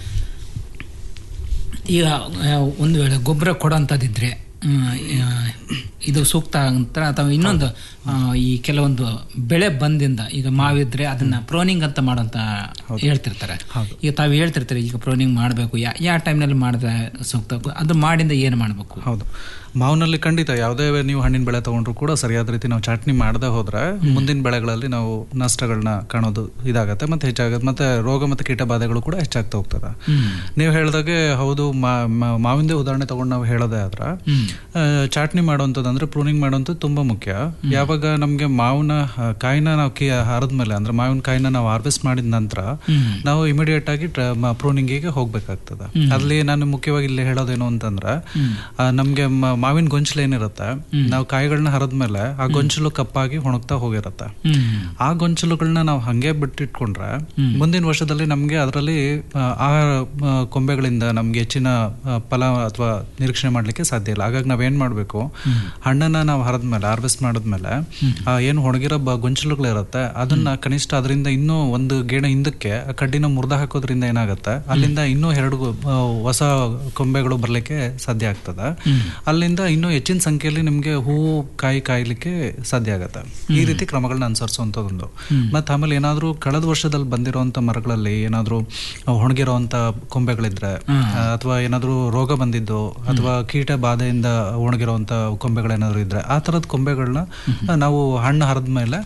ಈಗ ಆ, ಒಂದು ವೇಳೆ ಗೊಬ್ಬರ ಕೊಡೋಂಥದ್ದಿದ್ರೆ ಹ್ಮ್, ಆ, ಇದು ಸೂಕ್ತ ಅಂತ ಅಥವಾ ಇನ್ನೊಂದು ಆ, ಈ ಕೆಲವೊಂದು ಬೆಳೆ ಬಂದಿಂದ ಈಗ ಮಾವಿದ್ರೆ ಅದನ್ನ ಪ್ರೋನಿಂಗ್ ಅಂತ ಮಾಡೋಂತ ಹೇಳ್ತಿರ್ತಾರೆ ಈಗ ತಾವು ಹೇಳ್ತಿರ್ತಾರೆ ಈಗ ಪ್ರೋನಿಂಗ್ ಮಾಡಬೇಕು ಯಾವ ಟೈಮ್ನಲ್ಲಿ ಮಾಡಿದ್ರೆ ಸೂಕ್ತ ಅದು ಮಾಡಿಂದ ಏನು ಮಾಡಬೇಕು ಹೌದು ಮಾವಿನಲ್ಲಿ ಖಂಡಿತ ಯಾವುದೇ ನೀವು ಹಣ್ಣಿನ ಬೆಳೆ ತಗೊಂಡ್ರು ಕೂಡ ಸರಿಯಾದ ರೀತಿ ನಾವು ಚಟ್ನಿ ಮಾಡದೆ ಹೋದ್ರೆ ಮುಂದಿನ ಬೆಳೆಗಳಲ್ಲಿ ನಾವು ನಷ್ಟಗಳನ್ನ ಕಾಣೋದು ಇದಾಗತ್ತೆ ಮತ್ತೆ ಹೆಚ್ಚಾಗತ್ತೆ ಮತ್ತೆ ರೋಗ ಮತ್ತೆ ಕೀಟ ಬಾಧೆಗಳು ಕೂಡ ಹೆಚ್ಚಾಗ್ತಾ ಹೋಗ್ತದೆ ನೀವು ಹೇಳ್ದಾಗೆ ಹೌದು ಮಾ- ಮಾ- ಮಾವಿಂದೇ ಉದಾಹರಣೆ ತಗೊಂಡು ನಾವು ಹೇಳೋದೇ ಆದ್ರೆ ಆ, ಚಾಟ್ನಿ ಮಾಡುವಂಥದ್ದು ಅಂದ್ರೆ ಪ್ರೂನಿಂಗ್ ಮಾಡುವಂಥದ್ದು ತುಂಬಾ ಮುಖ್ಯ ಯಾವಾಗ ನಮಗೆ ಮಾವಿನ ಆ, ಕಾಯಿನ ನಾವು ಕಿ ಹರಿದ್ಮೇಲೆ ಅಂದ್ರೆ ಮಾವಿನ ಕಾಯಿನ ನಾವು ಹಾರ್ವೆಸ್ಟ್ ಮಾಡಿದ ನಂತರ ನಾವು ಇಮಿಡಿಯೇಟ್ ಆಗಿ ಪ್ರೂನಿಂಗಿಗೆ ಹೋಗ್ಬೇಕಾಗ್ತದೆ ಅಲ್ಲಿ ನಾನು ಮುಖ್ಯವಾಗಿ ಇಲ್ಲಿ ಹೇಳೋದೇನು ಅಂತಂದ್ರೆ ಆ, ನಮ್ಗೆ ಮ- ಮಾವಿನ ಗೊಂಚಲು ಏನಿರುತ್ತೆ ನಾವು ಕಾಯಿಗಳನ್ನ ಹರಿದ್ಮೇಲೆ ಆ ಗೊಂಚಲು ಕಪ್ಪಾಗಿ ಒಣಗ್ತಾ ಹೋಗಿರುತ್ತೆ ಆ ಗೊಂಚಲುಗಳನ್ನ ನಾವು ಹಂಗೆ ಬಿಟ್ಟಿಟ್ಕೊಂಡ್ರೆ ಮುಂದಿನ ವರ್ಷದಲ್ಲಿ ನಮ್ಗೆ ಅದರಲ್ಲಿ ಆ ಆ, ಕೊಂಬೆಗಳಿಂದ ನಮ್ಗೆ ಹೆಚ್ಚಿನ ಆ, ಫಲ ಅಥವಾ ನಿರೀಕ್ಷಣೆ ಮಾಡ್ಲಿಕ್ಕೆ ಸಾಧ್ಯ ಇಲ್ಲ ಹಾಗಾಗಿ ನಾವೇನ್ ಮಾಡ್ಬೇಕು ಹಣ್ಣನ್ನ ನಾವು ಹರಿದ್ಮೇಲೆ ಹಾರ್ವೆಸ್ಟ್ ಮಾಡಿದ್ಮೇಲೆ ಆ ಏನು ಒಣಗಿರೋ ಬ ಗೊಂಚಲುಗಳಿರುತ್ತೆ ಅದನ್ನ ಕನಿಷ್ಠ ಅದರಿಂದ ಇನ್ನೂ ಒಂದು ಗೇಣ ಹಿಂದಕ್ಕೆ ಆ ಕಡ್ಡಿನ ಮುರಿದ ಹಾಕೋದ್ರಿಂದ ಏನಾಗುತ್ತೆ ಅಲ್ಲಿಂದ ಇನ್ನೂ ಎರಡು ಆ, ಹೊಸ ಕೊಂಬೆಗಳು ಬರ್ಲಿಕ್ಕೆ ಸಾಧ್ಯ ಆಗ್ತದೆ ಅಲ್ಲಿಂದ ಇನ್ನೂ ಹೆಚ್ಚಿನ ಸಂಖ್ಯೆಯಲ್ಲಿ ನಿಮ್ಗೆ ಹೂವು ಕಾಯಿ ಕಾಯ್ಲಿಕ್ಕೆ ಸಾಧ್ಯ ಆಗತ್ತೆ ಈ ರೀತಿ ಕ್ರಮಗಳನ್ನ ಅನುಸರಿಸುವಂತದೊಂದು ಮತ್ತೆ ಆಮೇಲೆ ಏನಾದ್ರೂ ಕಳೆದ ವರ್ಷದಲ್ಲಿ ಬಂದಿರುವಂತ ಮರಗಳಲ್ಲಿ ಏನಾದ್ರೂ ಒಣಗಿರುವಂತ ಕೊಂಬೆಗಳಿದ್ರೆ ಅಥವಾ ಏನಾದ್ರೂ ರೋಗ ಬಂದಿದ್ದು ಅಥವಾ ಕೀಟ ಬಾಧೆಯಿಂದ ಒಣಗಿರುವಂತ ಕೊಂಬೆಗಳೇನಾದ್ರು ಇದ್ರೆ ಆ ತರದ ಕೊಂಬೆಗಳನ್ನ ನಾವು ಹಣ್ಣು ಹರಿದ ಮೇಲೆ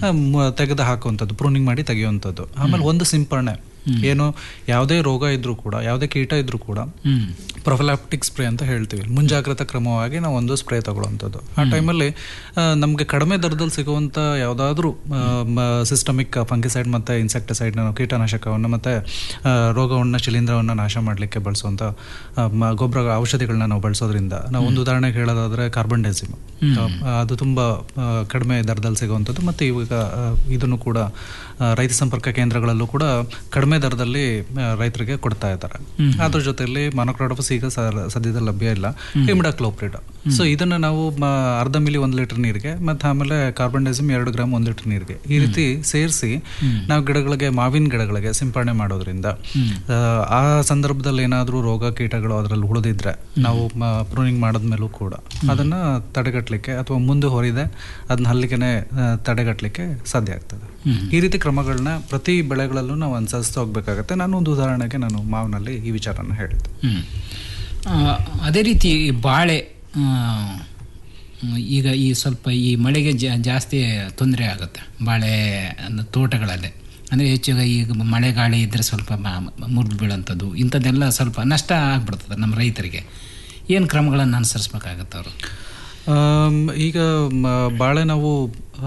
ತೆಗೆದು ಹಾಕುವಂಥದ್ದು ಪ್ರೂನಿಂಗ್ ಮಾಡಿ ತೆಗೆಯುವಂಥದ್ದು ಆಮೇಲೆ ಒಂದು ಸಿಂಪರಣೆ ಏನು ಯಾವುದೇ ರೋಗ ಇದ್ರೂ ಕೂಡ ಯಾವುದೇ ಕೀಟ ಇದ್ರೂ ಕೂಡ ಪ್ರೊಫಲಾಪ್ಟಿಕ್ ಸ್ಪ್ರೇ ಅಂತ ಹೇಳ್ತೀವಿ ಮುಂಜಾಗ್ರತಾ ಕ್ರಮವಾಗಿ ನಾವು ಒಂದು ಸ್ಪ್ರೇ ತಗೊಳ್ಳುವಂಥದ್ದು ಆ ಟೈಮಲ್ಲಿ ನಮಗೆ ಕಡಿಮೆ ದರದಲ್ಲಿ ಸಿಗುವಂಥ ಯಾವುದಾದ್ರೂ ಸಿಸ್ಟಮಿಕ್ ಫಂಗಿಸೈಡ್ ಮತ್ತು ಇನ್ಸೆಕ್ಟಿಸೈಡ್ ಕೀಟನಾಶಕವನ್ನು ಮತ್ತು ರೋಗವನ್ನು ಶಿಲೀಂಧ್ರವನ್ನು ನಾಶ ಮಾಡಲಿಕ್ಕೆ ಬಳಸುವಂಥ ಆ, ಮ- ಗೊಬ್ಬರ ಔಷಧಿಗಳನ್ನ ನಾವು ಬಳಸೋದ್ರಿಂದ ನಾವು ಒಂದು ಉದಾಹರಣೆಗೆ ಹೇಳೋದಾದ್ರೆ ಕಾರ್ಬನ್ ಡೈಸಿಮ್ ಅದು ತುಂಬ ಆ, ಕಡಿಮೆ ದರದಲ್ಲಿ ಸಿಗುವಂಥದ್ದು ಮತ್ತು ಇವಾಗ ಆ, ಇದನ್ನು ಕೂಡ ಆ, ರೈತ ಸಂಪರ್ಕ ಕೇಂದ್ರಗಳಲ್ಲೂ ಕೂಡ ಕಡಿಮೆ ದರದಲ್ಲಿ ಆ, ರೈತರಿಗೆ ಕೊಡ್ತಾ ಇದ್ದಾರೆ ಅದ್ರ ಜೊತೆಯಲ್ಲಿ ಮಾನೋಕ್ರೋಡೋಫಸ್ ಈಗ ಸ- ಸದ್ಯದಲ್ಲಿ ಲಭ್ಯ ಇಲ್ಲ ಇಮಿಡಾಕ್ಲೋಪ್ರಿಡ್ ಸೊ ಇದನ್ನ ನಾವು ಮ- ಅರ್ಧ ಮಿಲಿ ಒಂದು ಲೀಟರ್ ನೀರಿಗೆ ಮತ್ತೆ ಆಮೇಲೆ ಕಾರ್ಬನ್ ಡೈಸಿಮ್ ಎರಡು ಗ್ರಾಮ್ ಒಂದು ಲೀಟರ್ ನೀರಿಗೆ ಈ ರೀತಿ ಸೇರಿಸಿ ನಾವು ಗಿಡಗಳಿಗೆ ಮಾವಿನ ಗಿಡಗಳಿಗೆ ಸಿಂಪರಣೆ ಮಾಡೋದ್ರಿಂದ ಆ, ಆ ಸಂದರ್ಭದಲ್ಲಿ ಏನಾದರೂ ರೋಗ ಕೀಟಗಳು ಅದರಲ್ಲಿ ಉಳಿದಿದ್ರೆ ನಾವು ಪ್ರೂನಿಂಗ್ ಮಾಡಿದ್ಮೇಲೂ ಕೂಡ ಅದನ್ನ ತಡೆಗಟ್ಟಲಿಕ್ಕೆ ಅಥವಾ ಮುಂದೆ ಹೊರಿದೆ ಅದನ್ನ ಹಲ್ಲಿಗೆನೆ ಆ, ತಡೆಗಟ್ಟಲಿಕ್ಕೆ ಸಾಧ್ಯ ಆಗ್ತದೆ ಈ ರೀತಿ ಕ್ರಮಗಳನ್ನ ಪ್ರತಿ ಬೆಳೆಗಳಲ್ಲೂ ನಾವು ಅನುಸರಿಸ್ತಾ ಹೋಗ್ಬೇಕಾಗತ್ತೆ ನಾನು ಒಂದು ಉದಾಹರಣೆಗೆ ನಾನು ಮಾವಿನಲ್ಲಿ ಈ ವಿಚಾರನ ಹೇಳಿದ್ದೆ ಹ್ಮ್. ಆ, ಅದೇ ರೀತಿ ಈ ಬಾಳೆ ಆ, ಈಗ ಈ ಸ್ವಲ್ಪ ಈ ಮಳೆಗೆ ಜಾ- ಜಾಸ್ತಿ ತೊಂದರೆ ಆಗುತ್ತೆ ಬಾಳೆ ಅನ್ನ ತೋಟಗಳಲ್ಲಿ ಅಂದರೆ ಹೆಚ್ಚಿಗೆ ಈಗ ಮಳೆ ಗಾಳಿ ಇದ್ದರೆ ಸ್ವಲ್ಪ ಮುರಿದು ಬೀಳೋಂಥದ್ದು ಇಂಥದ್ದೆಲ್ಲ ಸ್ವಲ್ಪ ನಷ್ಟ ಆಗ್ಬಿಡ್ತದೆ ನಮ್ಮ ರೈತರಿಗೆ ಏನು ಕ್ರಮಗಳನ್ನು ಅನುಸರಿಸ್ಬೇಕಾಗತ್ತೆ ಅವರು ಆಮ್, ಈಗ ಮ- ಬಾಳೆ ನಾವು ಆ,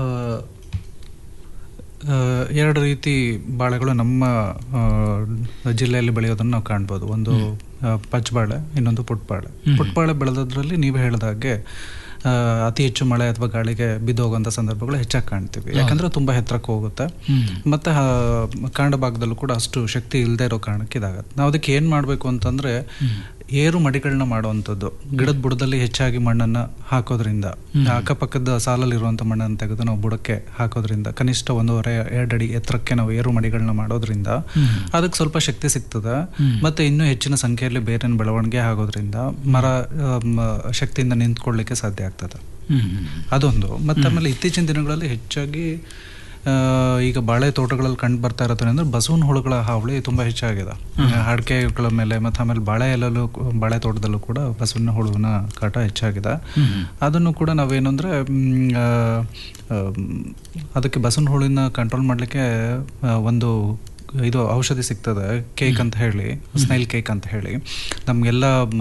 ಆ, ಎರಡು ರೀತಿ ಬಾಳೆಗಳು ನಮ್ಮ ಆ, ಜಿಲ್ಲೆಯಲ್ಲಿ ಬೆಳೆಯೋದನ್ನು ನಾವು ಕಾಣ್ಬೋದು ಒಂದು ಆ, ಪಚ್ಚಬಾಳೆ ಇನ್ನೊಂದು ಪುಟ್ಬಾಳೆ ಪುಟ್ಬಾಳೆ ಬೆಳೆದದ್ರಲ್ಲಿ ನೀವು ಹೇಳಿದಾಗೆ ಆ, ಅತಿ ಹೆಚ್ಚು ಮಳೆ ಅಥವಾ ಗಾಳಿಗೆ ಬಿದ್ದೋಗುವಂಥ ಸಂದರ್ಭಗಳು ಹೆಚ್ಚಾಗಿ ಕಾಣ್ತೀವಿ ಯಾಕಂದ್ರೆ ತುಂಬಾ ಎತ್ತರಕ್ಕೆ ಹೋಗುತ್ತೆ ಮತ್ತೆ ಆ, ಕಾಂಡ ಭಾಗದಲ್ಲೂ ಕೂಡ ಅಷ್ಟು ಶಕ್ತಿ ಇಲ್ಲದೆ ಇರೋ ಕಾರಣಕ್ಕೆ ಇದಾಗತ್ತೆ ನಾವು ಅದಕ್ಕೆ ಏನು ಮಾಡಬೇಕು ಅಂತಂದ್ರೆ ಏರು ಮಡಿಗಳನ್ನ ಮಾಡುವಂಥದ್ದು ಗಿಡದ ಬುಡದಲ್ಲಿ ಹೆಚ್ಚಾಗಿ ಮಣ್ಣನ್ನ ಹಾಕೋದ್ರಿಂದ ಅಕ್ಕಪಕ್ಕದ ಸಾಲಲ್ಲಿರುವಂಥ ಮಣ್ಣನ್ನು ತೆಗೆದು ನಾವು ಬುಡಕ್ಕೆ ಹಾಕೋದ್ರಿಂದ ಕನಿಷ್ಠ ಒಂದೂವರೆ ಎರಡು ಅಡಿ ಎತ್ತರಕ್ಕೆ ನಾವು ಏರು ಮಡಿಗಳನ್ನ ಮಾಡೋದ್ರಿಂದ ಅದಕ್ಕೆ ಸ್ವಲ್ಪ ಶಕ್ತಿ ಸಿಗ್ತದೆ ಮತ್ತೆ ಇನ್ನೂ ಹೆಚ್ಚಿನ ಸಂಖ್ಯೆಯಲ್ಲಿ ಬೇರಿನ ಬೆಳವಣಿಗೆ ಆಗೋದ್ರಿಂದ ಮರ ಆ, ಮ- ಶಕ್ತಿಯಿಂದ ನಿಂತ್ಕೊಳ್ಳಿಕ್ಕೆ ಸಾಧ್ಯ ಆಗ್ತದೆ ಅದೊಂದು ಮತ್ತೆ ಆಮೇಲೆ ಇತ್ತೀಚಿನ ದಿನಗಳಲ್ಲಿ ಹೆಚ್ಚಾಗಿ ಆ, ಈಗ ಬಾಳೆ ತೋಟಗಳಲ್ಲಿ ಕಂಡು ಬರ್ತಾ ಇರತ್ತೆ ಅಂದ್ರೆ ಬಸವನ ಹುಳುಗಳ ಹಾವಳಿ ತುಂಬಾ ಹೆಚ್ಚಾಗಿದೆ ಅಡಿಕೆಗಳ ಮೇಲೆ ಮತ್ತೆ ಆಮೇಲೆ ಬಾಳೆ ಎಲ್ಲಲ್ಲೂ ಕು- ಬಾಳೆ ತೋಟದಲ್ಲೂ ಕೂಡ ಬಸವನ ಹುಳುವಿನ ಕಾಟ ಹೆಚ್ಚಾಗಿದೆ ಅದನ್ನು ಕೂಡ ನಾವೇನು ಅಂದ್ರೆ ಮ್, ಆ, ಆ, ಮ್, ಅದಕ್ಕೆ ಬಸವನ ಹುಳುವಿನ ಕಂಟ್ರೋಲ್ ಮಾಡಲಿಕ್ಕೆ ಒಂದು ಇದು ಔಷಧಿ ಸಿಗ್ತದೆ ಕೇಕ್ ಅಂತ ಹೇಳಿ ಸ್ನೈಲ್ ಕೇಕ್ ಅಂತ ಹೇಳಿ ನಮಗೆಲ್ಲ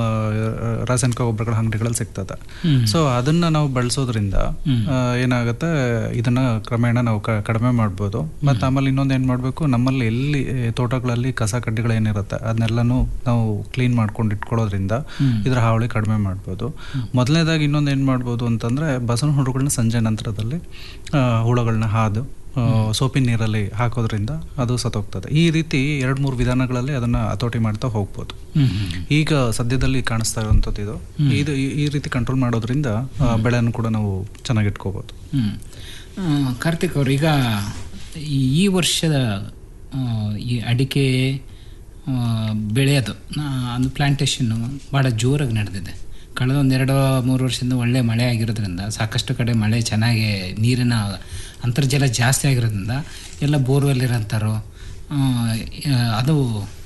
ರಾಸಾಯನಿಕ ಗೊಬ್ಬರಗಳ ಅಂಗಡಿಗಳಲ್ಲಿ ಸಿಗ್ತದೆ ಹ್ಮ್. ಸೊ ಅದನ್ನ ನಾವು ಬಳಸೋದ್ರಿಂದ ಹ್ಮ್. ಆ, ಏನಾಗುತ್ತೆ ಇದನ್ನ ಕ್ರಮೇಣ ನಾವು ಕ- ಕಡಿಮೆ ಮಾಡ್ಬೋದು ಮತ್ತು ಆಮೇಲೆ ಇನ್ನೊಂದು ಏನು ಮಾಡಬೇಕು ನಮ್ಮಲ್ಲಿ ಎಲ್ಲಿ ಏ, ತೋಟಗಳಲ್ಲಿ ಕಸ ಕಡ್ಡಿಗಳು ಏನಿರುತ್ತೆ ಅದನ್ನೆಲ್ಲನೂ ನಾವು ಕ್ಲೀನ್ ಮಾಡ್ಕೊಂಡು ಇಟ್ಕೊಳ್ಳೋದ್ರಿಂದ ಹ್ಮ್. ಇದರ ಹಾವಳಿ ಕಡಿಮೆ ಮಾಡ್ಬೋದು ಮೊದಲನೇದಾಗಿ ಇನ್ನೊಂದು ಏನು ಮಾಡ್ಬೋದು ಅಂತಂದರೆ ಬಸವನ ಹುಳುಗಳನ್ನ ಸಂಜೆ ನಂತರದಲ್ಲಿ ಆ, ಹುಳುಗಳನ್ನ ಹಾದು ಆ, ಸೋಪಿನ ನೀರಲ್ಲಿ ಹಾಕೋದ್ರಿಂದ ಅದು ಸತ್ತೋಗ್ತದೆ ಈ ರೀತಿ ಎರಡು ಮೂರು ವಿಧಾನಗಳಲ್ಲಿ ಅದನ್ನು ಹತೋಟಿ ಮಾಡ್ತಾ ಹೋಗ್ಬೋದು ಹ್ಮ್, ಹ್ಮ್. ಈಗ ಸದ್ಯದಲ್ಲಿ ಕಾಣಿಸ್ತಾ ಇರುವಂಥದ್ದು ಇದು ಹ್ಮ್. ಇದು ಈ- ಈ ರೀತಿ ಕಂಟ್ರೋಲ್ ಮಾಡೋದ್ರಿಂದ ಆ, ಬೆಳೆಯನ್ನು ಕೂಡ ನಾವು ಚೆನ್ನಾಗಿ ಇಟ್ಕೋಬೋದು ಹ್ಮ್. ಆ, ಕಾರ್ತಿಕ್ ಅವರು ಈಗ ಈ- ಈ ವರ್ಷದ ಆ, ಈ ಅಡಿಕೆ ಆ, ಬೆಳೆಯೋದು ನಾ- ಒಂದು ಪ್ಲಾಂಟೇಶನ್ನು ಭಾಳ ಜೋರಾಗಿ ನಡೆದಿದೆ ಕಳೆದ ಒಂದೆರಡು ಮೂರು ವರ್ಷದಿಂದ ಒಳ್ಳೆ ಮಳೆ ಆಗಿರೋದ್ರಿಂದ ಸಾಕಷ್ಟು ಕಡೆ ಮಳೆ ಚೆನ್ನಾಗಿ ನೀರಿನ ಅಂತರ್ಜಲ ಜಾಸ್ತಿ ಆಗಿರೋದ್ರಿಂದ ಎಲ್ಲ ಬೋರ್ವೆಲ್ ಇರೋಂಥವ್ರು ಆ, ಆ, ಅದು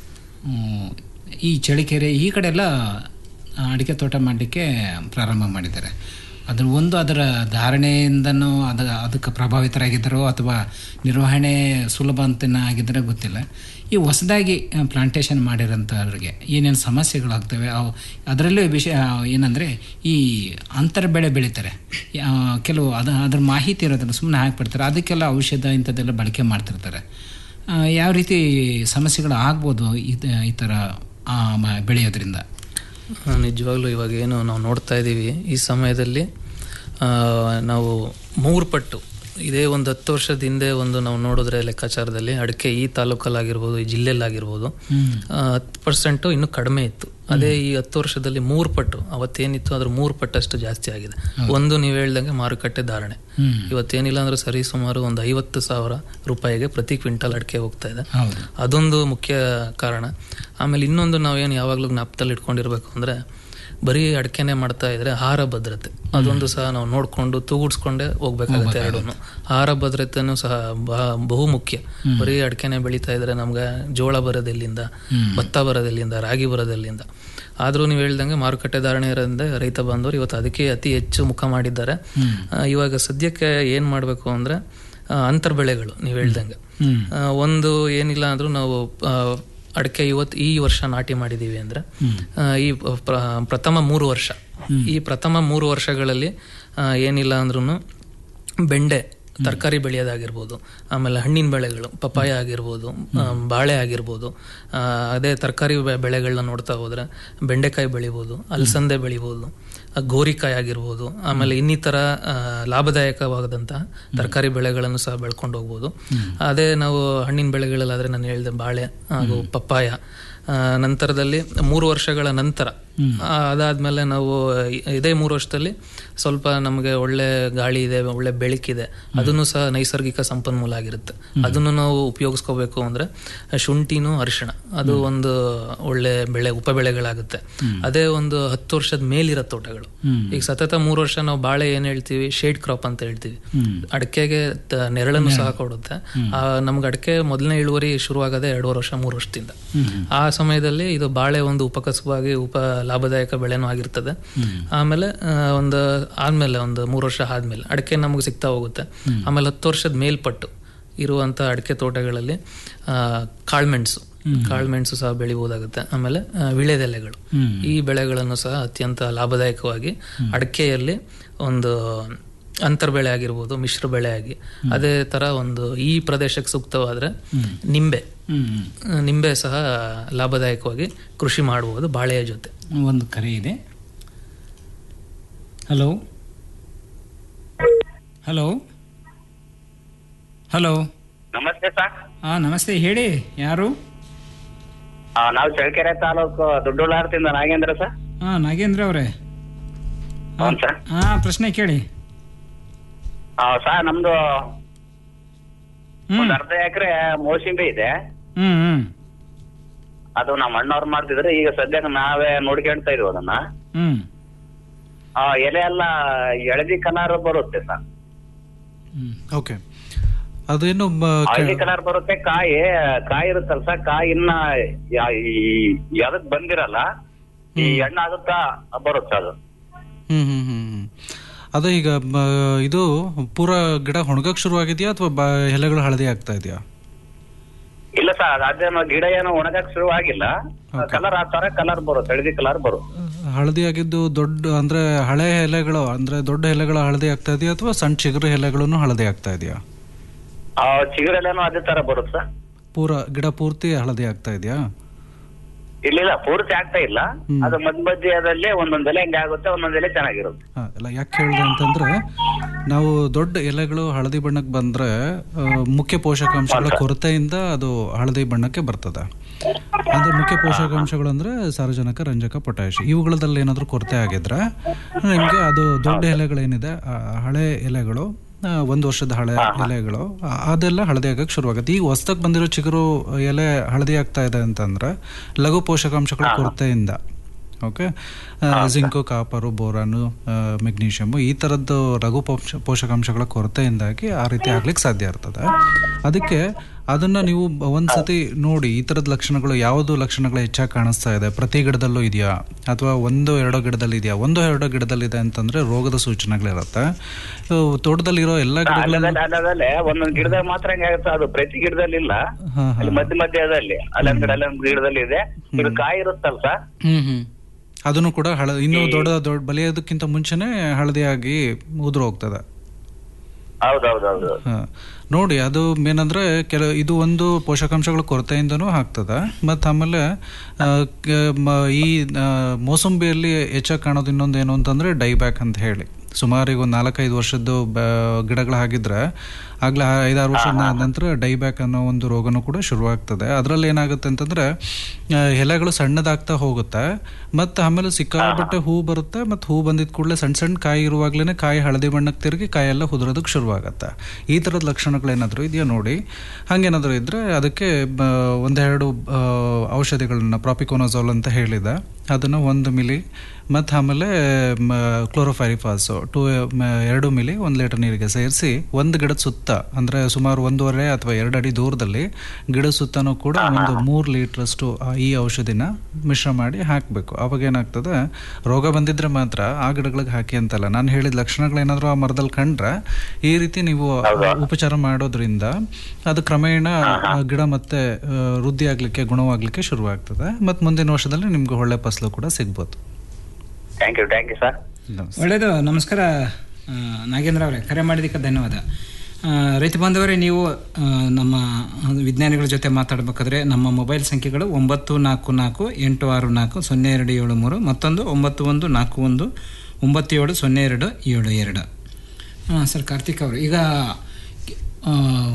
ಹ್ಮ್, ಈ ಚಳಿಕೆರೆ ಈ ಕಡೆ ಎಲ್ಲ ಅಡಿಕೆ ತೋಟ ಮಾಡಲಿಕ್ಕೆ ಪ್ರಾರಂಭ ಮಾಡಿದ್ದಾರೆ ಅದ್ರ ಒಂದು ಅದರ ಧಾರಣೆಯಿಂದನೂ ಅದ ಅದಕ್ಕೆ ಪ್ರಭಾವಿತರಾಗಿದ್ದಾರೋ ಅಥವಾ ನಿರ್ವಹಣೆ ಸುಲಭ ಅಂತ ಆಗಿದ್ದರೆ ಗೊತ್ತಿಲ್ಲ ಈ ಹೊಸದಾಗಿ ಪ್ಲಾಂಟೇಶನ್ ಮಾಡಿರೋಂಥವ್ರಿಗೆ ಏನೇನು ಸಮಸ್ಯೆಗಳಾಗ್ತವೆ ಅವು ಅದರಲ್ಲೂ ವಿಷಯ ಏನಂದರೆ ಈ ಅಂತರ ಬೆಳೆ ಬೆಳೀತಾರೆ ಆ, ಕೆಲವು ಅದು ಅದ್ರ ಮಾಹಿತಿ ಇರೋದನ್ನು ಸುಮ್ಮನೆ ಹಾಕಿಬಿಡ್ತಾರೆ ಅದಕ್ಕೆಲ್ಲ ಔಷಧ ಇಂಥದ್ದೆಲ್ಲ ಬಳಕೆ ಮಾಡ್ತಿರ್ತಾರೆ ಆ, ಯಾವ ರೀತಿ ಸಮಸ್ಯೆಗಳು ಆಗ್ಬೋದು ಇದ್- ಈ ಥರ ಆ, ಮ- ಬೆಳೆಯೋದ್ರಿಂದ ಆ, ನಿಜವಾಗ್ಲೂ ಇವಾಗ ಏನು ನಾವು ನೋಡ್ತಾ ಇದ್ದೀವಿ ಈ ಸಮಯದಲ್ಲಿ ಆ, ನಾವು ಮೂರು ಪಟ್ಟು ಇದೇ ಒಂದು ಹತ್ತು ವರ್ಷದ ಹಿಂದೆ ಒಂದು ನಾವು ನೋಡಿದ್ರೆ ಲೆಕ್ಕಾಚಾರದಲ್ಲಿ ಅಡಿಕೆ ಈ ತಾಲೂಕಲ್ಲಾಗಿರ್ಬೋದು ಈ ಜಿಲ್ಲೆಯಲ್ಲಾಗಿರ್ಬೋದು ಹತ್ತು ಪರ್ಸೆಂಟು ಇನ್ನೂ ಕಡಿಮೆ ಇತ್ತು ಅದೇ ಈ ಹತ್ತು ವರ್ಷದಲ್ಲಿ ಮೂರು ಪಟ್ಟು ಅವತ್ತೇನಿತ್ತು ಅದ್ರ ಮೂರು ಪಟ್ಟಷ್ಟು ಜಾಸ್ತಿ ಆಗಿದೆ ಒಂದು ನೀವು ಹೇಳ್ದಂಗೆ ಮಾರುಕಟ್ಟೆ ಧಾರಣೆ ಹ್ಮ್. ಇವತ್ತೇನಿಲ್ಲ ಅಂದ್ರೆ ಸರಿ ಸುಮಾರು ಒಂದು ಐವತ್ತು ಸಾವಿರ ರೂಪಾಯಿಗೆ ಪ್ರತಿ ಕ್ವಿಂಟಲ್ ಅಡಿಕೆ ಹೋಗ್ತಾ ಇದೆ ಹೌದು ಅದೊಂದು ಮುಖ್ಯ ಕಾರಣ ಆಮೇಲೆ ಇನ್ನೊಂದು ನಾವೇನು ಯಾವಾಗಲೂ ಜ್ಞಾಪಕದಲ್ಲಿ ಇಟ್ಕೊಂಡಿರ್ಬೇಕು ಅಂದರೆ ಬರೀ ಅಡಿಕೆನೆ ಮಾಡ್ತಾ ಇದ್ರೆ ಆಹಾರ ಭದ್ರತೆ ಅದೊಂದು ಸಹ ನಾವು ನೋಡಿಕೊಂಡು ತೂಗುಡ್ಸ್ಕೊಂಡೇ ಹೋಗ್ಬೇಕಾಗುತ್ತೆ ಎರಡೂ ಆಹಾರ ಭದ್ರತೆನೂ ಸಹ ಬಹ- ಬಹು ಮುಖ್ಯ ಬರೀ ಅಡಿಕೆನೆ ಬೆಳೀತಾ ಇದ್ರೆ ನಮ್ಗೆ ಜೋಳ ಬರೋದೆಲ್ಲಿಂದ ಭತ್ತ ಬರೋದೆಲ್ಲಿಂದ ರಾಗಿ ಬರೋದೆಲ್ಲಿಂದ ಆದರೂ ನೀವು ಹೇಳ್ದಂಗೆ ಮಾರುಕಟ್ಟೆ ಧಾರಣೆ ಇರೋದ್ರಿಂದ ರೈತ ಬಾಂಧವರು ಇವತ್ತು ಅದಕ್ಕೆ ಅತಿ ಹೆಚ್ಚು ಮುಖ ಮಾಡಿದ್ದಾರೆ ಆ, ಇವಾಗ ಸದ್ಯಕ್ಕೆ ಏನು ಮಾಡಬೇಕು ಅಂದರೆ ಅಂತರ್ ಬೆಳೆಗಳು ನೀವು ಹೇಳ್ದಂಗೆ ಹ್ಮ್. ಆ, ಒಂದು ಏನಿಲ್ಲ ಅಂದ್ರೂ ನಾವು ಆ, ಅಡಿಕೆ ಇವತ್ತು ಈ ವರ್ಷ ನಾಟಿ ಮಾಡಿದೀವಿ ಅಂದ್ರೆ ಆ, ಈ ಪ್ರ- ಪ್ರಥಮ ಮೂರು ವರ್ಷ ಈ ಪ್ರಥಮ ಮೂರು ವರ್ಷಗಳಲ್ಲಿ ಆ, ಏನಿಲ್ಲ ಅಂದ್ರೂ ಬೆಂಡೆ ತರಕಾರಿ ಬೆಳೆಯೋದಾಗಿರ್ಬೋದು ಆಮೇಲೆ ಹಣ್ಣಿನ ಬೆಳೆಗಳು ಪಪಾಯ ಆಗಿರ್ಬೋದು ಆ, ಬಾಳೆ ಆಗಿರ್ಬೋದು ಆ, ಅದೇ ತರಕಾರಿ ಬೆಳೆಗಳನ್ನ ನೋಡ್ತಾ ಹೋದ್ರೆ ಬೆಂಡೆಕಾಯಿ ಬೆಳಿಬೋದು ಅಲಸಂದೆ ಬೆಳಿಬೋದು ಆ, ಗೋರಿಕಾಯಿ ಆಗಿರ್ಬೋದು ಆಮೇಲೆ ಇನ್ನಿತರ ಆ, ಲಾಭದಾಯಕವಾದಂತಹ ತರಕಾರಿ ಬೆಳೆಗಳನ್ನು ಸಹ ಬೆಳ್ಕೊಂಡು ಹೋಗ್ಬೋದು ಅದೇ ನಾವು ಹಣ್ಣಿನ ಬೆಳೆಗಳಲ್ಲಾದ್ರೆ ನಾನು ಹೇಳಿದೆ ಬಾಳೆ ಹಾಗೂ ಪಪ್ಪಾಯ ಆ, ನಂತರದಲ್ಲಿ ಮೂರು ವರ್ಷಗಳ ನಂತರ ಆ, ಅದಾದ್ಮೇಲೆ ನಾವು ಇ- ಇದೇ ಮೂರು ವರ್ಷದಲ್ಲಿ ಸ್ವಲ್ಪ ನಮಗೆ ಒಳ್ಳೆ ಗಾಳಿ ಇದೆ ಒಳ್ಳೆ ಬೆಳಕಿದೆ ಅದನ್ನು ಸಹ ನೈಸರ್ಗಿಕ ಸಂಪನ್ಮೂಲ ಆಗಿರುತ್ತೆ ಅದನ್ನು ನಾವು ಉಪಯೋಗಿಸ್ಕೋಬೇಕು ಅಂದ್ರೆ ಶುಂಠಿನೂ ಅರಿಶಿಣ ಅದು ಒಂದು ಒಳ್ಳೆ ಬೆಳೆ ಉಪಬೆಳೆಗಳಾಗುತ್ತೆ ಅದೇ ಒಂದು ಹತ್ತು ವರ್ಷದ ಮೇಲಿರೋ ತೋಟಗಳು ಈಗ ಸತತ ಮೂರು ವರ್ಷ ನಾವು ಬಾಳೆ ಏನ್ ಹೇಳ್ತೀವಿ ಶೇಡ್ ಕ್ರಾಪ್ ಅಂತ ಹೇಳ್ತೀವಿ ಅಡಿಕೆಗೆ ತ- ನೆರಳನ್ನು ಸಹ ಕೊಡುತ್ತೆ ಆ, ನಮ್ಗೆ ಅಡಿಕೆ ಮೊದಲನೇ ಇಳುವರಿ ಶುರುವಾಗದೆ ಎರಡೂವರೆ ವರ್ಷ ಮೂರು ವರ್ಷದಿಂದ ಆ ಸಮಯದಲ್ಲಿ ಇದು ಬಾಳೆ ಒಂದು ಉಪಕಸವಾಗಿ ಉಪ ಲಾಭದಾಯಕ ಬೆಳೆನೂ ಆಗಿರ್ತದೆ ಆಮೇಲೆ ಆ, ಒಂದು ಆದ್ಮೇಲೆ ಒಂದು ಮೂರು ವರ್ಷ ಆದ್ಮೇಲೆ ಅಡಿಕೆ ನಮಗೆ ಸಿಗ್ತಾ ಹೋಗುತ್ತೆ ಆಮೇಲೆ ಹತ್ತು ವರ್ಷದ ಮೇಲ್ಪಟ್ಟು ಇರುವಂತ ಅಡಿಕೆ ತೋಟಗಳಲ್ಲಿ ಆ, ಕಾಳ್ಮೆಣಸು ಕಾಳ್ಮೆಣಸು ಸಹ ಬೆಳಿಬಹುದಾಗುತ್ತೆ ಆಮೇಲೆ ಆ, ವಿಳೆದೆಲೆಗಳು ಈ ಬೆಳೆಗಳನ್ನು ಸಹ ಅತ್ಯಂತ ಲಾಭದಾಯಕವಾಗಿ ಅಡಿಕೆಯಲ್ಲಿ ಒಂದು ಅಂತರ್ ಬೆಳೆ ಆಗಿರ್ಬೋದು ಮಿಶ್ರ ಬೆಳೆ ಆಗಿ ಅದೇ ತರ ಒಂದು ಈ ಪ್ರದೇಶಕ್ಕೆ ಸೂಕ್ತವಾದ್ರೆ ನಿಂಬೆ ಆ, ನಿಂಬೆ ಸಹ ಲಾಭದಾಯಕವಾಗಿ ಕೃಷಿ ಮಾಡಬಹುದು ಬಾಳೆಯ ಜೊತೆ ಒಂದು ಕರೆ ಇದೆ ಹಲೋ ಹಲೋ ಹಲೋ ನಮಸ್ತೆ ಸರ್ ಹಾಂ ನಮಸ್ತೆ ಹೇಳಿ ಯಾರು ಆ, ನಾವು ಚಳ್ಳಕೆರೆ ತಾಲೂಕು ದೊಡ್ಡೋಳಾರದಿಂದ ನಾಗೇಂದ್ರ ಸರ್ ಹಾಂ ನಾಗೇಂದ್ರ ಅವರೇ ಹೌನ್ ಸರ್ ಹಾಂ ಪ್ರಶ್ನೆ ಕೇಳಿ ಆ, ಸರ್ ನಮ್ದು ಒಂದ್ ಅರ್ಧ ಎಕರೆ ಮೋಸಂಬಿ ಇದೆ ಹ್ಞೂ ಹ್ಞೂ ಅದು ನಮ್ಮ ಅಣ್ಣವ್ರು ಮಾಡ್ತಿದ್ರೆ ಈಗ ಸದ್ಯಕ್ಕೆ ನಾವೇ ನೋಡ್ಕೊಂತಾ ಇದೀವಿ ಅದನ್ನ ಹ್ಞೂ ಆ, ಎಲೆ ಎಲ್ಲ ಎಳದಿ ಕಲರ್ ಬರುತ್ತೆ ಸರ್ ಓಕೆ ಅದೇನು ಮ- ಹಳದಿ ಕಲರ್ ಬರುತ್ತೆ ಕಾಯಿ ಕಾಯಿ ಇರುತ್ತಲ್ಲ ಸರ್ ಕಾಯಿ ಇನ್ನ ಯಾ- ಈ- ಯಾವ್ದಕ್ ಬಂದಿರಲ್ಲ ಈ ಹಣ್ಣಾಗುತ್ತಾ ಬರುತ್ತೆ ಅದು ಹ್ಮ್ ಹ್ಮ್ ಹ್ಮ್ ಹ್ಮ್. ಅದೇ ಈಗ ಮ- ಇದು ಪೂರ ಗಿಡ ಒಣಗಕ್ ಶುರು ಆಗಿದೆಯಾ ಅಥವಾ ಬ ಎಲೆಗಳು ಹಳದಿ ಆಗ್ತಾ ಇದೆಯಾ ಇಲ್ಲ ಸರ್ ಅದೇನೋ ಗಿಡ ಏನೋ ಒಣಗಕ್ ಶುರು ಆಗಿಲ್ಲ ಕಲರ್ ಆ ತರ ಕಲರ್ ಬರುತ್ತೆ ಹಳದಿ ಕಲರ್ ಬರುತ್ತೆ ಹಳದಿ ಆಗಿದ್ದು ದೊಡ್ಡ ಅಂದ್ರೆ ಹಳೆ ಎಲೆಗಳು ಅಂದ್ರೆ ದೊಡ್ಡ ಎಲೆಗಳು ಹಳದಿ ಆಗ್ತಾ ಇದೆಯಾ ಅಥವಾ ಸಣ್ಣ ಚಿಗುರು ಎಲೆಗಳನ್ನು ಹಳದಿ ಆಗ್ತಾ ಇದೆಯಾ ಆ ಚಿಗುರೆಲ್ಲನೂ ಅದೇ ತರ ಬರುತ್ತೆ ಸರ್ ಪೂರ ಗಿಡ ಪೂರ್ತಿ ಹಳದಿ ಆಗ್ತಾ ಇದೆಯಾ ಇಲ್ಲ ಇಲ್ಲ ಪೂರ್ತಿ ಆಗ್ತಾ ಇಲ್ಲ ಅದು ಮಧ್ಯ ಮಧ್ಯದಲ್ಲಿ ಒಂದೊಂದ್ ಎಲೆ ಹಂಗೆ ಆಗುತ್ತೆ ಒಂದೊಂದ್ ಎಲೆ ಚೆನ್ನಾಗಿರುತ್ತೆ ಹಾ, ಇಲ್ಲ ಯಾಕೆ ಹೇಳಿದೆ ಅಂತಂದ್ರೆ ನಾವು ದೊಡ್ಡ ಎಲೆಗಳು ಹಳದಿ ಬಣ್ಣಕ್ಕೆ ಬಂದ್ರೆ ಆ, ಮುಖ್ಯ ಪೋಷಕಾಂಶಗಳ ಕೊರತೆಯಿಂದ ಅದು ಹಳದಿ ಬಣ್ಣಕ್ಕೆ ಬರ್ತದೆ ಅಂದ್ರೆ ಮುಖ್ಯ ಪೋಷಕಾಂಶಗಳು ಅಂದ್ರೆ ಸಾರಜನಕ ರಂಜಕ ಪೊಟ್ಯಾಶ್ ಇವುಗಳದಲ್ಲಿ ಏನಾದರೂ ಕೊರತೆ ಆಗಿದ್ರೆ ನಿಮಗೆ ಅದು ದೊಡ್ಡ ಎಲೆಗಳೇನಿದೆ ಆ ಹಳೆ ಎಲೆಗಳು ಆ, ಒಂದು ವರ್ಷದ ಹಳೆ ಎಲೆಗಳು ಆ, ಅದೆಲ್ಲ ಹಳದಿ ಆಗಕ್ಕೆ ಶುರುವಾಗುತ್ತೆ ಈಗ ಹೊಸ್ದಾಗಿ ಬಂದಿರೋ ಚಿಗುರು ಎಲೆ ಹಳದಿ ಆಗ್ತಾ ಇದೆ ಅಂತಂದ್ರೆ ಲಘು ಪೋಷಕಾಂಶಗಳ ಕೊರತೆಯಿಂದ okay zinc copper boron magnesium ಈ ಥರದ್ದು ಲಘು ಪೋಷ ಪೋಷಕಾಂಶಗಳ ಕೊರತೆಯಿಂದಾಗಿ ಆ ರೀತಿ ಆಗ್ಲಿಕ್ಕೆ ಸಾಧ್ಯ ಇರ್ತದೆ ಅದಕ್ಕೆ ಅದನ್ನ ನೀವು ಒಂದ್ಸತಿ ನೋಡಿ ಈ ಥರದ ಲಕ್ಷಣಗಳು ಯಾವುದು ಲಕ್ಷಣಗಳು ಹೆಚ್ಚಾಗಿ ಕಾಣಿಸ್ತಾ ಇದೆ ಪ್ರತಿ ಗಿಡದಲ್ಲೂ ಇದೆಯಾ ಅಥವಾ ಒಂದು ಎರಡೋ ಗಿಡದಲ್ಲಿ ಇದೆಯಾ ಒಂದು ಎರಡೋ ಗಿಡದಲ್ಲಿದೆ ಅಂತಂದ್ರೆ ರೋಗದ ಸೂಚನೆಗಳಿರುತ್ತೆ ಇವು ತೋಟದಲ್ಲಿರೋ ಎಲ್ಲ ಗಿಡಗಳು ಅಲ್ಲದಲ್ಲೇ ಅಲ್ಲದಲ್ಲೇ ಒಂದೊಂದ್ ಗಿಡದಾಗ ಮಾತ್ರ ಹಂಗೆ ಆಗುತ್ತೆ ಅದು ಪ್ರತಿ ಗಿಡದಲ್ಲಿ ಇಲ್ಲ ಹಾ, ಹಾ. ಅಲ್ಲಿ ಮಧ್ಯ ಮಧ್ಯದಲ್ಲಿ ಅಲ್ಲೊಂದ್ ಕಡೆ ಅಲ್ಲೊಂದ್ ಗಿಡದಲ್ಲಿ ಇದೆ ಇದು ಕಾಯಿ ಇರುತ್ತಲ್ಲ ಸರ್ ಹ್ಮ್ ಹ್ಮ್ ಅದನ್ನು ಕೂಡ ಹಳ ಇನ್ನೂ ದೊಡ್ಡ ದೊಡ್ಡ ಬಲಿಯೋದಕ್ಕಿಂತ ಮುಂಚೆನೆ ಹಳದಿಯಾಗಿ ಉದುರು ಹೋಗ್ತದೆ ಹೌದೌದೌದು ಹ. ನೋಡಿ ಅದು ಏನಂದ್ರೆ ಕೆಲ ಇದು ಒಂದು ಪೋಷಕಾಂಶಗಳ ಕೊರತೆಯಿಂದನೂ ಆಗ್ತದೆ ಮತ್ತು ಆಮೇಲೆ ಆ, ಕ- ಮ- ಈ ಆ, ಮೋಸಂಬಿಯಲ್ಲಿ ಹೆಚ್ಚಾಗಿ ಕಾಣೋದು ಇನ್ನೊಂದು ಏನು ಅಂತಂದ್ರೆ ಡೈಬ್ಯಾಕ್ ಅಂತ ಹೇಳಿ ಸುಮಾರು ಈಗ ಒಂದು ನಾಲ್ಕೈದು ವರ್ಷದ್ದು ಬ- ಗಿಡಗಳು ಹಾಗಿದ್ರೆ ಆಗ್ಲೇ ಐದಾರು ವರ್ಷದ ನಂತರ ಡೈಬ್ಯಾಕ್ ಅನ್ನೋ ಒಂದು ರೋಗನೂ ಕೂಡ ಶುರುವಾಗ್ತದೆ ಅದರಲ್ಲಿ ಏನಾಗುತ್ತೆ ಅಂತಂದ್ರೆ ಆ, ಎಲೆಗಳು ಸಣ್ಣದಾಗ್ತಾ ಹೋಗುತ್ತೆ ಮತ್ತು ಆಮೇಲೆ ಸಿಕ್ಕಾಪಟ್ಟೆ ಹೂ ಬರುತ್ತೆ ಮತ್ತು ಹೂ ಬಂದಿದ ಕೂಡಲೇ ಸಣ್ಣ ಸಣ್ಣ ಕಾಯಿ ಇರುವಾಗ್ಲೇ ಕಾಯಿ ಹಳದಿ ಬಣ್ಣಕ್ಕೆ ತಿರುಗಿ ಕಾಯೆಲ್ಲ ಉದುರೋದಕ್ಕೆ ಶುರುವಾಗತ್ತೆ ಈ ಥರದ ಲಕ್ಷಣಗಳೇನಾದರೂ ಇದೆಯಾ ನೋಡಿ ಹಾಗೇನಾದರೂ ಇದ್ದರೆ ಅದಕ್ಕೆ ಬ- ಒಂದೆರಡು ಆ, ಔಷಧಿಗಳನ್ನ ಪ್ರಾಪಿಕೋನಜೋಲ್ ಅಂತ ಹೇಳಿದೆ ಅದನ್ನು ಒಂದು ಮಿಲಿ ಮತ್ತು ಆಮೇಲೆ ಕ್ಲೋರೋಫೈರಿಫಾಸು ಟೂ ಎರಡು ಮಿಲಿ ಒಂದು ಲೀಟರ್ ನೀರಿಗೆ ಸೇರಿಸಿ ಒಂದು ಗಿಡದ ಸುತ್ತ ಅಂದರೆ ಸುಮಾರು ಒಂದೂವರೆ ಅಥವಾ ಎರಡು ಅಡಿ ದೂರದಲ್ಲಿ ಗಿಡದ ಸುತ್ತನೂ ಕೂಡ ಒಂದು ಮೂರು ಲೀಟ್ರಷ್ಟು ಆ ಈ ಔಷಧಿನ ಮಿಶ್ರ ಮಾಡಿ ಹಾಕಬೇಕು ಅವಾಗ ಏನಾಗ್ತದೆ ರೋಗ ಬಂದಿದ್ರೆ ಮಾತ್ರ ಆ ಗಿಡಗಳಿಗೆ ಹಾಕಿ ಅಂತಲ್ಲ ನಾನು ಹೇಳಿದ ಲಕ್ಷಣಗಳೇನಾದರೂ ಆ ಮರದಲ್ಲಿ ಕಂಡ್ರೆ ಈ ರೀತಿ ನೀವು ಉಪಚಾರ ಮಾಡೋದ್ರಿಂದ ಅದು ಕ್ರಮೇಣ ಆ ಗಿಡ ಮತ್ತೆ ಆ, ವೃದ್ಧಿ ಆಗ್ಲಿಕ್ಕೆ ಗುಣವಾಗ್ಲಿಕ್ಕೆ ಶುರುವಾಗ್ತದೆ ಮತ್ತು ಮುಂದಿನ ವರ್ಷದಲ್ಲಿ ನಿಮ್ಗೆ ಒಳ್ಳೆ ಫಸಲು ಕೂಡ ಸಿಗ್ಬೋದು thank you thank you sir ಒಳ್ಳೆಯದು ನಮಸ್ಕಾರ ಆ, ನಾಗೇಂದ್ರ ಅವರೇ ಕರೆ ಮಾಡಿದ್ದಕ್ಕೆ ಧನ್ಯವಾದ ಆ, ರೈತ ಬಾಂಧವರೇ ನೀವು ಆ, ನಮ್ಮ ವಿಜ್ಞಾನಿಗಳ ಜೊತೆ ಮಾತಾಡಬೇಕಾದ್ರೆ ನಮ್ಮ ಮೊಬೈಲ್ ಸಂಖ್ಯೆಗಳು ಒಂಬತ್ತು ನಾಲ್ಕು ನಾಲ್ಕು ಎಂಟು ಆರು ನಾಲ್ಕು ಸೊನ್ನೆ ಎರಡು ಏಳು ಮೂರು ಮತ್ತೊಂದು ಒಂಬತ್ತು ಒಂದು ನಾಲ್ಕು ಒಂದು ಒಂಬತ್ತು ಏಳು ಸೊನ್ನೆ ಎರಡು ಏಳು ಎರಡು ಹಾಂ ಸರ್ ಕಾರ್ತಿಕ್ ಅವರು ಈಗ ಆ,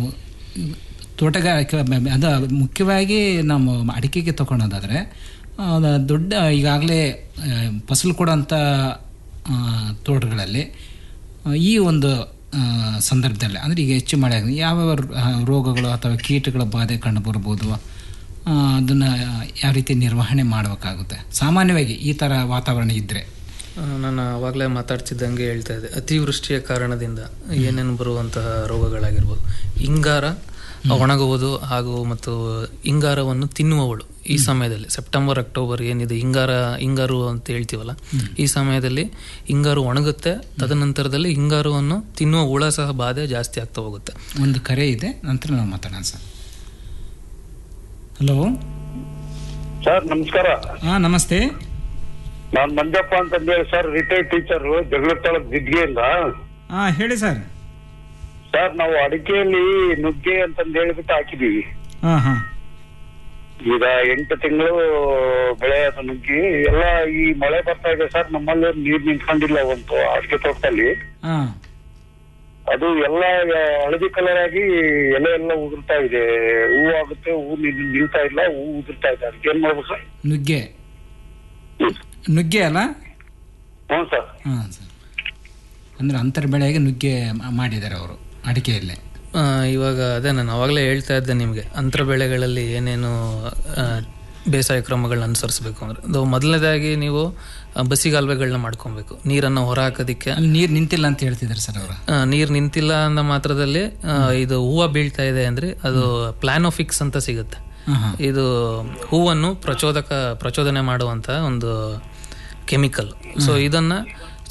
ತೋಟಗಾರಿಕೆ ಅದು ಮುಖ್ಯವಾಗಿ ನಮ್ಮ ಅಡಿಕೆಗೆ ತಗೊಳೋದಾದರೆ ಅದು ದೊಡ್ಡ ಈಗಾಗಲೇ ಫಸಲು ಕೊಡೋಂಥ ಆ, ತೋಟಗಳಲ್ಲಿ ಆ, ಈ ಒಂದು ಆ, ಸಂದರ್ಭದಲ್ಲಿ ಅಂದರೆ ಈಗ ಹೆಚ್ಚು ಮಳೆ ಆಗಿದೆ ಯಾವ ರೋಗಗಳು ಅಥವಾ ಕೀಟಗಳ ಬಾಧೆ ಕಂಡು ಬರ್ಬೋದು ಅದನ್ನು ಯಾವ ರೀತಿ ನಿರ್ವಹಣೆ ಮಾಡಬೇಕಾಗುತ್ತೆ ಸಾಮಾನ್ಯವಾಗಿ ಈ ಥರ ವಾತಾವರಣ ಇದ್ದರೆ ಆ, ನಾನು ಆವಾಗಲೇ ಮಾತಾಡ್ತಿದ್ದಂಗೆ ಹೇಳ್ತಾ ಇದ್ದೆ ಅತಿವೃಷ್ಟಿಯ ಕಾರಣದಿಂದ ಏನೇನು ಬರುವಂತಹ ರೋಗಗಳಾಗಿರ್ಬೋದು ಇಂಗಾರ ಒಣಗುವುದು ಹಾಗೂ ಮತ್ತು ಇಂಗಾರವನ್ನು ತಿನ್ನುವವಳು ಈ ಸಮಯದಲ್ಲಿ ಸೆಪ್ಟೆಂಬರ್ ಅಕ್ಟೋಬರ್ ಏನಿದೆ ಇಂಗಾರ ಇಂಗಾರು ಅಂತ ಹೇಳ್ತೀವಲ್ಲ ಈ ಸಮಯದಲ್ಲಿ ಇಂಗಾರು ಒಣಗುತ್ತೆ ತದನಂತರದಲ್ಲಿ ಇಂಗಾರವನ್ನು ತಿನ್ನುವ ಹುಳ ಸಹ ಬಾಧೆ ಜಾಸ್ತಿ ಆಗ್ತಾ ಹೋಗುತ್ತೆ ಒಂದು ಕರೆ ಇದೆ ನಂತರ ನಾವು ಮಾತಾಡೋಣ ಸರ್ ಹಲೋ ಸರ್ ನಮಸ್ಕಾರ ಹಾಂ ನಮಸ್ತೆ ನಾನ್ ಮಂಜಪ್ಪ ಅಂತಂದೇಳಿ ಸರ್ ರಿಟೈರ್ಡ್ ಟೀಚರ್ ಜಗಳ ತಾಲೂಕ್ ದಿಡ್ಗೆಯಿಂದ ಹಾಂ ಹೇಳಿ ಸರ್ ಸರ್ ನಾವು ಅಡಿಕೆಯಲ್ಲಿ ನುಗ್ಗೆ ಅಂತಂದ್ ಹೇಳ್ಬಿಟ್ಟು ಹಾಕಿದೀವಿ ಹಾಂ ಹಾಂ ಈಗ ಎಂಟು ತಿಂಗಳು ಬೆಳೆ ಅದು ನುಗ್ಗಿ ಎಲ್ಲ ಈ ಮಳೆ ಬರ್ತಾ ಇದೆ ಸರ್ ನಮ್ಮಲ್ಲಿ ನೀರ್ ನಿಂತ್ಕೊಂಡಿಲ್ಲ ಒಂದು ಅಡಿಕೆ ತೋಟದಲ್ಲಿ ಹಾಂ ಅದು ಎಲ್ಲ ಹಳದಿ ಕಲರ್ ಆಗಿ ಎಲೆ ಎಲ್ಲ ಉದುರ್ತಾ ಇದೆ ಹೂ ಆಗುತ್ತೆ ಹೂ ನಿಲ್- ನಿಲ್ತಾ ಇಲ್ಲ ಹೂ ಉದುರ್ತಾ ಇದೆ ಅದಕ್ಕೆ ಏನ್ ಮಾಡ್ಬೇಕು ಸರ್ ನುಗ್ಗೆ ನುಗ್ಗೆ ಅಲ್ಲ ಹ್ಞೂ ಸರ್ ಹಾಂ ಸರ್ ಅಂದರೆ ಅಂತರ್ ಬೆಳೆಗೆ ನುಗ್ಗೆ ಮಾ- ಮಾಡಿದ್ದಾರೆ ಅವರು ಅಡಿಕೆಯಲ್ಲೇ ಆ, ಇವಾಗ ಅದೇ ನಾನು ಅವಾಗಲೇ ಹೇಳ್ತಾ ಇದ್ದೆ ನಿಮಗೆ ಅಂತರ ಬೆಳೆಗಳಲ್ಲಿ ಏನೇನು ಆ, ಬೇಸಾಯ ಕ್ರಮಗಳನ್ನ ಅನುಸರಿಸಬೇಕು ಅಂದ್ರೆ ಅದು ಮೊದಲನೇದಾಗಿ ನೀವು ಆ, ಬಸಿಗಾಲುವೆಗಳನ್ನ ಮಾಡ್ಕೊಬೇಕು ನೀರನ್ನು ಹೊರ ಹಾಕೋದಿಕ್ಕೆ ಅಲ್ಲಿ ನೀರು ನಿಂತಿಲ್ಲ ಅಂತ ಹೇಳ್ತಿದ್ದಾರೆ ಸರ್ ಅವರು ನೀರು ನಿಂತಿಲ್ಲ ಅನ್ನೋ ಮಾತ್ರದಲ್ಲಿ ಆ, ಇದು ಹೂವು ಬೀಳ್ತಾ ಇದೆ ಅಂದ್ರೆ ಅದು ಪ್ಲಾನೋಫಿಕ್ಸ್ ಅಂತ ಸಿಗುತ್ತೆ ಇದು ಹೂವನ್ನು ಪ್ರಚೋದಕ ಪ್ರಚೋದನೆ ಮಾಡುವಂತ ಒಂದು ಕೆಮಿಕಲ್ ಸೊ ಇದನ್ನ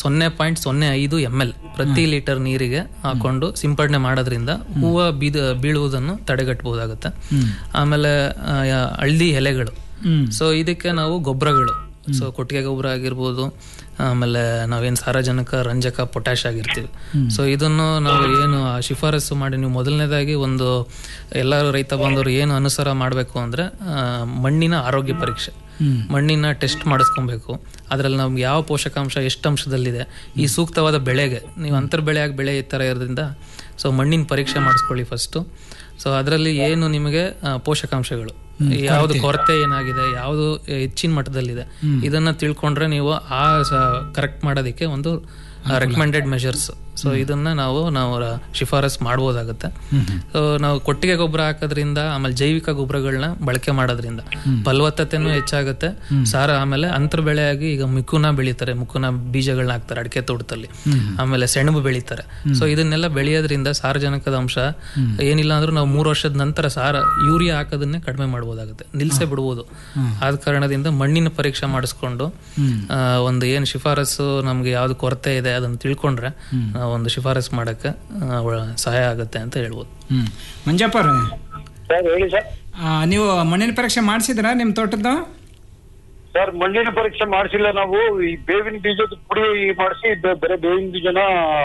ಸೊನ್ನೆ ಪಾಯಿಂಟ್ ಸೊನ್ನೆ ಐದು ಎಮ್ ಎಲ್ ಪ್ರತಿ ಲೀಟರ್ ನೀರಿಗೆ ಹಾಕೊಂಡು ಸಿಂಪಡಣೆ ಮಾಡೋದ್ರಿಂದ ಹೂವು ಬೀದ ಬೀಳುವುದನ್ನು ತಡೆಗಟ್ಟಬಹುದಾಗುತ್ತೆ ಆಮೇಲೆ ಆ, ಯಾ- ಹಳ್ದಿ ಎಲೆಗಳು ಹ್ಮ್. ಸೊ ಇದಕ್ಕೆ ನಾವು ಗೊಬ್ಬರಗಳು ಸೊ ಕೊಟ್ಟಿಗೆ ಗೊಬ್ಬರ ಆಗಿರ್ಬೋದು ಆಮೇಲೆ ನಾವೇನು ಸಾರಜನಕ ರಂಜಕ ಪೊಟ್ಯಾಶ್ ಆಗಿರ್ತೀವಿ ಸೊ ಇದನ್ನು ನಾವು ಏನು ಆ ಶಿಫಾರಸು ಮಾಡಿ ನೀವು ಮೊದಲನೇದಾಗಿ ಒಂದು ಎಲ್ಲರೂ ರೈತ ಬಾಂಧವರು ಏನು ಅನುಸಾರ ಮಾಡಬೇಕು ಅಂದ್ರೆ ಆ, ಮಣ್ಣಿನ ಆರೋಗ್ಯ ಪರೀಕ್ಷೆ ಮಣ್ಣಿನ ಟೆಸ್ಟ್ ಮಾಡಿಸ್ಕೊಬೇಕು ಅದರಲ್ಲಿ ನಮ್ಗೆ ಯಾವ ಪೋಷಕಾಂಶ ಎಷ್ಟು ಅಂಶದಲ್ಲಿದೆ ಈ ಸೂಕ್ತವಾದ ಬೆಳೆಗೆ ನೀವು ಅಂತರ್ ಬೆಳೆಯಾಗಿ ಬೆಳೆ ಈ ಥರ ಇರೋದ್ರಿಂದ ಸೊ ಮಣ್ಣಿನ ಪರೀಕ್ಷೆ ಮಾಡಿಸ್ಕೊಳ್ಳಿ ಫಸ್ಟು ಸೊ ಅದರಲ್ಲಿ ಏನು ನಿಮಗೆ ಆ, ಪೋಷಕಾಂಶಗಳು ಯಾವುದು ಕೊರತೆ ಏನಾಗಿದೆ ಯಾವುದು ಹೆಚ್ಚಿನ ಮಟ್ಟದಲ್ಲಿದೆ ಇದನ್ನ ತಿಳ್ಕೊಂಡ್ರೆ ನೀವು ಆ ಕರೆಕ್ಟ್ ಮಾಡೋದಕ್ಕೆ ಒಂದು ರೆಕಮೆಂಡೆಡ್ ಮೆಷರ್ಸ್ ಸೊ ಇದನ್ನ ನಾವು ನಾವು ರ- ಶಿಫಾರಸ್ ಮಾಡ್ಬೋದಾಗುತ್ತೆ ಸೊ ನಾವು ಕೊಟ್ಟಿಗೆ ಗೊಬ್ಬರ ಹಾಕೋದ್ರಿಂದ ಆಮೇಲೆ ಜೈವಿಕ ಗೊಬ್ಬರಗಳನ್ನ ಬಳಕೆ ಮಾಡೋದ್ರಿಂದ ಫಲವತ್ತತೆನೂ ಹೆಚ್ಚಾಗುತ್ತೆ ಸಾರ ಆಮೇಲೆ ಅಂತರ್ ಬೆಳೆಯಾಗಿ ಈಗ ಮುಕುನ ಬೆಳೀತಾರೆ ಮುಕುನ ಬೀಜಗಳನ್ನ ಹಾಕ್ತಾರೆ ಅಡಿಕೆ ತೋಟದಲ್ಲಿ ಆಮೇಲೆ ಸೆಣಬು ಬೆಳೀತಾರೆ ಸೊ ಇದನ್ನೆಲ್ಲ ಬೆಳೆಯೋದ್ರಿಂದ ಸಾರಜನಕದ ಅಂಶ ಏನಿಲ್ಲ ಅಂದ್ರೂ ನಾವು ಮೂರು ವರ್ಷದ ನಂತರ ಸಾರ ಯೂರಿಯಾ ಹಾಕೋದನ್ನೇ ಕಡಿಮೆ ಮಾಡ್ಬೋದಾಗುತ್ತೆ ನಿಲ್ಸೇ ಬಿಡ್ಬೋದು ಆದ ಕಾರಣದಿಂದ ಮಣ್ಣಿನ ಪರೀಕ್ಷೆ ಮಾಡಿಸ್ಕೊಂಡು ಆ, ಒಂದು ಏನು ಶಿಫಾರಸು ನಮ್ಗೆ ಯಾವ್ದು ಕೊರತೆ ಇದೆ ಅದನ್ನ ತಿಳ್ಕೊಂಡ್ರೆ ನಾವು ಒಂದು ಶಿಫಾರಸ್ ಮಾಡಕ್ಕೆ ಆ, ಒಳ- ಸಹಾಯ ಆಗುತ್ತೆ ಅಂತ ಹೇಳ್ಬೋದು ಹ್ಮ್ ಮಂಜಪ್ಪ ಅವ್ರೆ, ಸರ್ ಹೇಳಿ ಸರ್ ಆ, ನೀವು ಮಣ್ಣಿನ ಪರೀಕ್ಷೆ ಮಾಡಿಸಿದ್ರಾ ನಿಮ್ಮ ತೋಟದ್ದು ಸರ್ ಮಣ್ಣಿನ ಪರೀಕ್ಷೆ ಮಾಡಿಸಿಲ್ಲ ನಾವು ಈ ಬೇವಿನ ಬೀಜದ ಪುಡಿ ಮಾಡಿಸಿ ಬರೀ ಬೇವಿನ ಬೀಜನ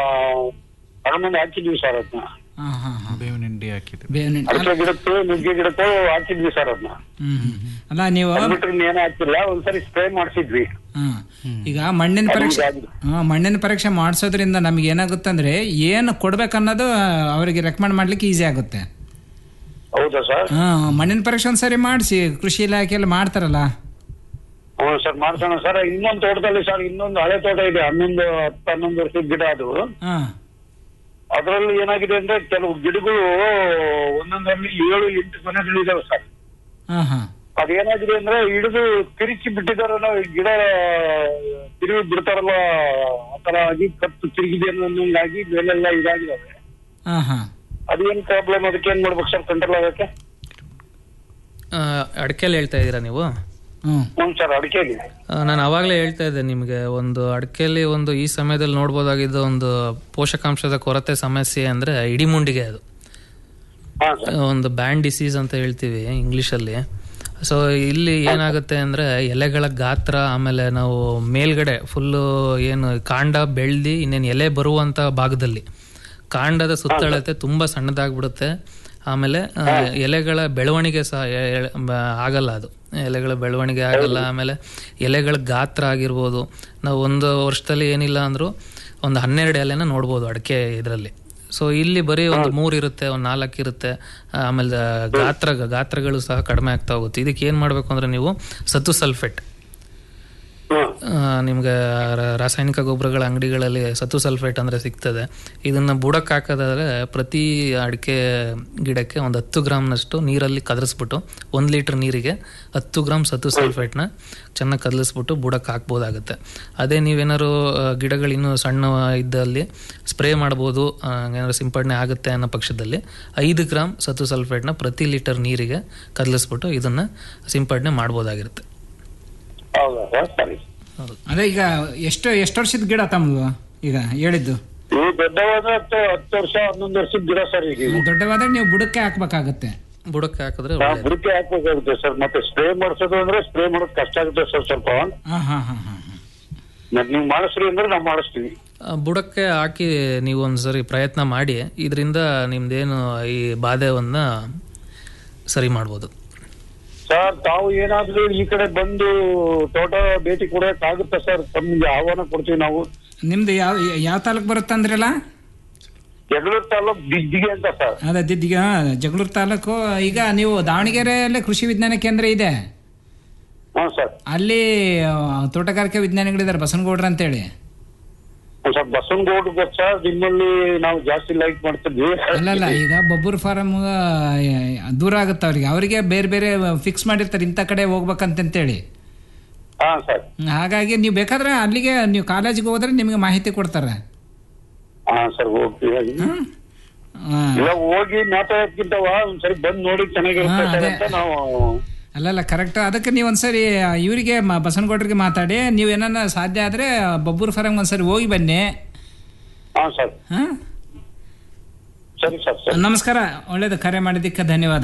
ಹಣಮನೆ ಹಾಕಿದ್ವಿ ಸರ್ ಅದನ್ನ ಬೇವಿನ ಹಿಂಡಿ ಹಾಕಿದ್ವಿ ಬೇವಿನ ಅಡಿಕೆ ಗಿಡಕ್ಕೂ ನುಗ್ಗೆ ಗಿಡಕ್ಕೂ ಹಾಕಿದ್ವಿ ಸರ್ ಅದನ್ನ ಹ್ಮ್ ಹ್ಮ್. ಅಲ್ಲ ನೀವು ಬಿಟ್ರೆ ಏನೂ ಹಾಕಿಲ್ಲ ಒಂದ್ಸರಿ ಸ್ಪ್ರೇ ಮಾಡಿಸಿದ್ವಿ ಹಾ. ಈಗ ಮಣ್ಣಿನ ಪರೀಕ್ಷೆ ಹಾ, ಮಣ್ಣಿನ ಪರೀಕ್ಷೆ ಮಾಡಿಸೋದ್ರಿಂದ ನಮ್ಗೆ ಏನಾಗುತ್ತೆ ಅಂದ್ರೆ ಏನು ಕೊಡ್ಬೇಕನ್ನೋದು ಆ, ಅವರಿಗೆ ರೆಕಮೆಂಡ್ ಮಾಡ್ಲಿಕ್ಕೆ ಈಸಿ ಆಗುತ್ತೆ ಹೌದಾ ಸರ್ ಹಾ ಮಣ್ಣಿನ ಪರೀಕ್ಷೆ ಒಂದ್ಸರಿ ಮಾಡಿಸಿ ಕೃಷಿ ಇಲಾಖೆಯಲ್ಲಿ ಮಾಡ್ತಾರಲ್ಲ ಹ್ಞೂ ಸರ್ ಮಾಡ್ಸೋಣ ಸರ್ ಇನ್ನೊಂದು ತೋಟದಲ್ಲಿ ಸರ್ ಇನ್ನೊಂದು ಹಳೆ ತೋಟ ಇದೆ ಹನ್ನೊಂದು ಹತ್ತು ಹನ್ನೊಂದು ವರ್ಷದ ಗಿಡ ಅದು ಹಾ ಅದರಲ್ಲಿ ಏನಾಗಿದೆ ಅಂದ್ರೆ ಕೆಲವು ಗಿಡಗಳು ಒಂದೊಂದರಲ್ಲಿ ಏಳು ಎಂಟು ಕೊನೆಗಳಿದಾವೆ ಸರ್ ಹಾ ಹಾ ಅದೇನಾಗಿದೆ ಅಂದ್ರೆ ಹಿಡಿದು ತಿರುಚಿ ಬಿಟ್ಟಿದಾರಲ್ಲ ಈ ಗಿಡ ತಿರುಗಿ ಬಿಡ್ತಾರಲ್ಲ ಆತರ ಆಗಿ ಕತ್ತು ತಿರುಗಿದೆ ಅನ್ನೋಂಗಾಗಿ ಮೇಲೆಲ್ಲ ಇದಾಗಿದಾವೆ ಹಾ ಹಾ ಅದೇನ್ ಪ್ರಾಬ್ಲಮ್ ಅದಕ್ಕೆ ಏನ್ ಮಾಡ್ಬೇಕು ಸರ್ ಕಂಟ್ರೋಲ್ ಆಗಕ್ಕೆ ಆ, ಅಡಿಕೆಯಲ್ಲಿ ಹೇಳ್ತಾ ಇದ್ದೀರಾ ನೀವು ಹ್ಮ್ ಹ್ಞೂ ಸರ್ ಅಡಿಕೆಗೆ ಆ, ನಾನು ಅವಾಗಲೇ ಹೇಳ್ತಾ ಇದ್ದೆ ನಿಮಗೆ ಒಂದು ಅಡಿಕೆಯಲ್ಲಿ ಒಂದು ಈ ಸಮಯದಲ್ಲಿ ನೋಡ್ಬೋದಾಗಿದ್ದ ಒಂದು ಪೋಷಕಾಂಶದ ಕೊರತೆ ಸಮಸ್ಯೆ ಅಂದ್ರೆ ಇಡಿಮುಂಡಿಗೆ ಅದು ಒಂದು ಬ್ಯಾಂಡ್ ಡಿಸೀಸ್ ಅಂತ ಹೇಳ್ತೀವಿ ಇಂಗ್ಲಿಷಲ್ಲಿ ಸೊ ಇಲ್ಲಿ ಏನಾಗುತ್ತೆ ಅಂದ್ರೆ ಎಲೆಗಳ ಗಾತ್ರ ಆಮೇಲೆ ನಾವು ಮೇಲ್ಗಡೆ ಫುಲ್ಲು ಏನು ಕಾಂಡ ಬೆಳ್ದಿ ಇನ್ನೇನು ಎಲೆ ಬರುವಂತ ಭಾಗದಲ್ಲಿ ಕಾಂಡದ ಸುತ್ತಳತೆ ತುಂಬಾ ಸಣ್ಣದಾಗ್ಬಿಡುತ್ತೆ ಆಮೇಲೆ ಆ, ಎಲೆಗಳ ಬೆಳವಣಿಗೆ ಸಹ ಎ- ಎ- ಬ- ಆಗಲ್ಲ ಅದು ಎಲೆಗಳ ಬೆಳವಣಿಗೆ ಆಗಲ್ಲ ಆಮೇಲೆ ಎಲೆಗಳ ಗಾತ್ರ ಆಗಿರ್ಬೋದು ನಾವು ಒಂದು ವರ್ಷದಲ್ಲಿ ಏನಿಲ್ಲ ಅಂದ್ರೂ ಒಂದು ಹನ್ನೆರಡು ಎಲೆನ ನೋಡ್ಬೋದು ಅಡಿಕೆ ಇದರಲ್ಲಿ ಸೊ ಇಲ್ಲಿ ಬರೀ ಒಂದು ಮೂರು ಇರುತ್ತೆ ಒಂದು ನಾಲ್ಕು ಇರುತ್ತೆ ಆಮೇಲೆ ಗಾತ್ರ ಗಾತ್ರಗಳು ಸಹ ಕಡಿಮೆ ಆಗ್ತಾ ಹೋಗುತ್ತೆ ಇದಕ್ಕೆ ಏನು ಮಾಡಬೇಕು ಅಂದ್ರೆ ನೀವು ಸತು ಸಲ್ಫೇಟ್ ನಿಮ್ಗೆ ರ- ರಾಸಾಯನಿಕ ಗೊಬ್ಬರಗಳ ಅಂಗಡಿಗಳಲ್ಲಿ ಸತು ಸಲ್ಫೇಟ್ ಅಂದ್ರೆ ಸಿಗ್ತದೆ ಇದನ್ನ ಬುಡಕ್ಕೆ ಹಾಕೋದಾದ್ರೆ ಪ್ರತಿ ಅಡಿಕೆ ಗಿಡಕ್ಕೆ ಒಂದು ಹತ್ತು ಗ್ರಾಮ್ನಷ್ಟು ನೀರಲ್ಲಿ ಕದರಿಸ್ಬಿಟ್ಟು ಒಂದು ಲೀಟರ್ ನೀರಿಗೆ ಹತ್ತು ಗ್ರಾಮ್ ಸತು ಸಲ್ಫೇಟ್ನ ಚೆನ್ನಾಗಿ ಕದಲಿಸ್ಬಿಟ್ಟು ಬುಡಕ್ಕೆ ಹಾಕ್ಬೋದಾಗುತ್ತೆ ಅದೇ ನೀವೇನಾದ್ರು ಆ, ಗಿಡಗಳು ಇನ್ನೂ ಸಣ್ಣ ಇದ್ದಲ್ಲಿ ಸ್ಪ್ರೇ ಮಾಡ್ಬೋದು ಆ, ಏನಾದ್ರು ಸಿಂಪಡಣೆ ಆಗುತ್ತೆ ಅನ್ನೋ ಪಕ್ಷದಲ್ಲಿ ಐದು ಗ್ರಾಮ್ ಸತು ಸಲ್ಫೇಟ್ನ ಪ್ರತಿ ಲೀಟರ್ ನೀರಿಗೆ ಕದಲಿಸ್ಬಿಟ್ಟು ಇದನ್ನ ಸಿಂಪಡಣೆ ಮಾಡ್ಬೋದಾಗಿರುತ್ತೆ ಹೌದಾ ಸರ್ ಸರಿ ಅದೇ ಈಗ ಎಷ್ಟು ಎಷ್ಟು ವರ್ಷದ ಗಿಡ ತಮ್ಮದು ಈಗ ಹೇಳಿದ್ದು ಇವು ದೊಡ್ಡವಾದ ಹತ್ತು ಹತ್ತು ವರ್ಷ ಹನ್ನೊಂದು ವರ್ಷದ ಗಿಡ ಸರ್ ಈಗ ಇವು. ದೊಡ್ಡವಾದ್ರೆ ನೀವು ಬುಡಕ್ಕೆ ಹಾಕ್ಬೇಕಾಗತ್ತೆ ಬುಡಕ್ಕೆ ಹಾಕಿದ್ರೆ ನಾವು ಬುಡಕೆ ಹಾಕ್ಬೇಕಾಗುತ್ತೆ ಸರ್ ಮತ್ತೆ ಸ್ಪ್ರೇ ಮಾಡಿಸೋದು ಅಂದ್ರೆ ಸ್ಪ್ರೇ ಮಾಡೋದು ಕಷ್ಟ ಆಗುತ್ತೆ ಸರ್ ಸ್ವಲ್ಪ ಹಾ ಹಾ ಹಾ ಹಾ ಮತ್ತೆ ನೀವು ಮಾಡಿಸ್ರಿ ಅಂದ್ರೆ ನಾವು ಮಾಡಿಸ್ತೀವಿ ಆ, ಬುಡಕ್ಕೆ ಹಾಕಿ ನೀವು ಒಂದ್ಸರಿ ಪ್ರಯತ್ನ ಮಾಡಿ ಇದರಿಂದ ನಿಮ್ದೇನು ಈ ಬಾಧೆವನ್ನ ಸರಿ ಮಾಡ್ಬೋದು ಸರ್ ತಾವು ಏನಾದ್ರೂ ಈ ಕಡೆ ಬಂದು ತೋಟ ಭೇಟಿ ಕೊಡಕ್ ಆಗುತ್ತಾ ಸರ್ ತಮ್ಗೆ ಆಹ್ವಾನ ಕೊಡ್ತೀವಿ ನಾವು ನಿಮ್ದು ಯಾವ ಯಾವ ತಾಲೂಕ್ ಬರುತ್ತೆ ಅಂದ್ರಲ್ಲ ಜಗಳೂರು ತಾಲೂಕ್ ದಿಗ್ದಿಗೆ ಅಂತ ಸರ್ ಅದೇ ದಿದ್ದಿಗ ಜಗಳೂರು ತಾಲೂಕು ಈಗ ನೀವು ದಾವಣಗೆರೆಯಲ್ಲೇ ಕೃಷಿ ವಿಜ್ಞಾನ ಕೇಂದ್ರ ಇದೆ ಹಾ ಸರ್ ಅಲ್ಲಿ ಆ, ತೋಟಗಾರಿಕೆ ವಿಜ್ಞಾನಿಗಳಿದ್ದಾರೆ ಬಸನಗೌಡ್ರ ಅಂತೇಳಿ ಸರ್ ಬಸವನಗೌಡ ಗೊತ್ತ ಸರ್ ನಿಮ್ಮಲ್ಲಿ ನಾವು ಜಾಸ್ತಿ ಲೈಕ್ ಮಾಡ್ತಿದ್ವಿ ಅಲ್ಲಲ್ಲ ಈಗ ಬೊಬ್ಬರ್ ಫಾರಂ ದೂರ ಆಗುತ್ತೆ ಅವ್ರಿಗೆ ಅವರಿಗೆ ಬೇರೆ ಬೇರೆ ಫಿಕ್ಸ್ ಮಾಡಿರ್ತಾರೆ ಇಂಥ ಕಡೆ ಹೋಗ್ಬೇಕಂತಂತೇಳಿ ಹಾ ಸರ್ ಹಾಗಾಗಿ ನೀವು ಬೇಕಾದ್ರೆ ಅಲ್ಲಿಗೆ ನೀವು ಕಾಲೇಜಿಗೆ ಹೋದ್ರೆ ನಿಮಗೆ ಮಾಹಿತಿ ಕೊಡ್ತಾರೆ ಹಾ ಸರ್ ಹೋಗ್ತೀವಿ ಇಲ್ಲ ಹೋಗಿ ಮಾತಾಡೋದ್ಕಿಂತವ ಒಂದ್ಸರಿ ಬಂದ್ ನೋಡಿ ಚೆನ್ನಾಗಿರುತ್ತೆ ಹಾ, ಸರ್ ಅದೇ. ಅಂತ ನಾವು ಅಲ್ಲಲ್ಲ ಕರೆಕ್ಟ್ ಅದಕ್ಕೆ ನೀವು ಒಂದ್ಸರಿ ಇವರಿಗೆ ಬಸವನಗೌಡರಿಗೆ ಮಾತಾಡಿ ನೀವು ಏನನ್ನ ಸಾಧ್ಯ ಆದರೆ ಬಬ್ಬೂರ್ ಫಾರಂ ಒಂದ್ಸರಿ ಹೋಗಿ ಬನ್ನಿ ಹಾ ಸರ್ ಹಾ ಸರಿ ಸರ್ ಸರಿ ನಮಸ್ಕಾರ ಒಳ್ಳೇದು ಕರೆ ಮಾಡಿದ್ದಕ್ಕೆ ಧನ್ಯವಾದ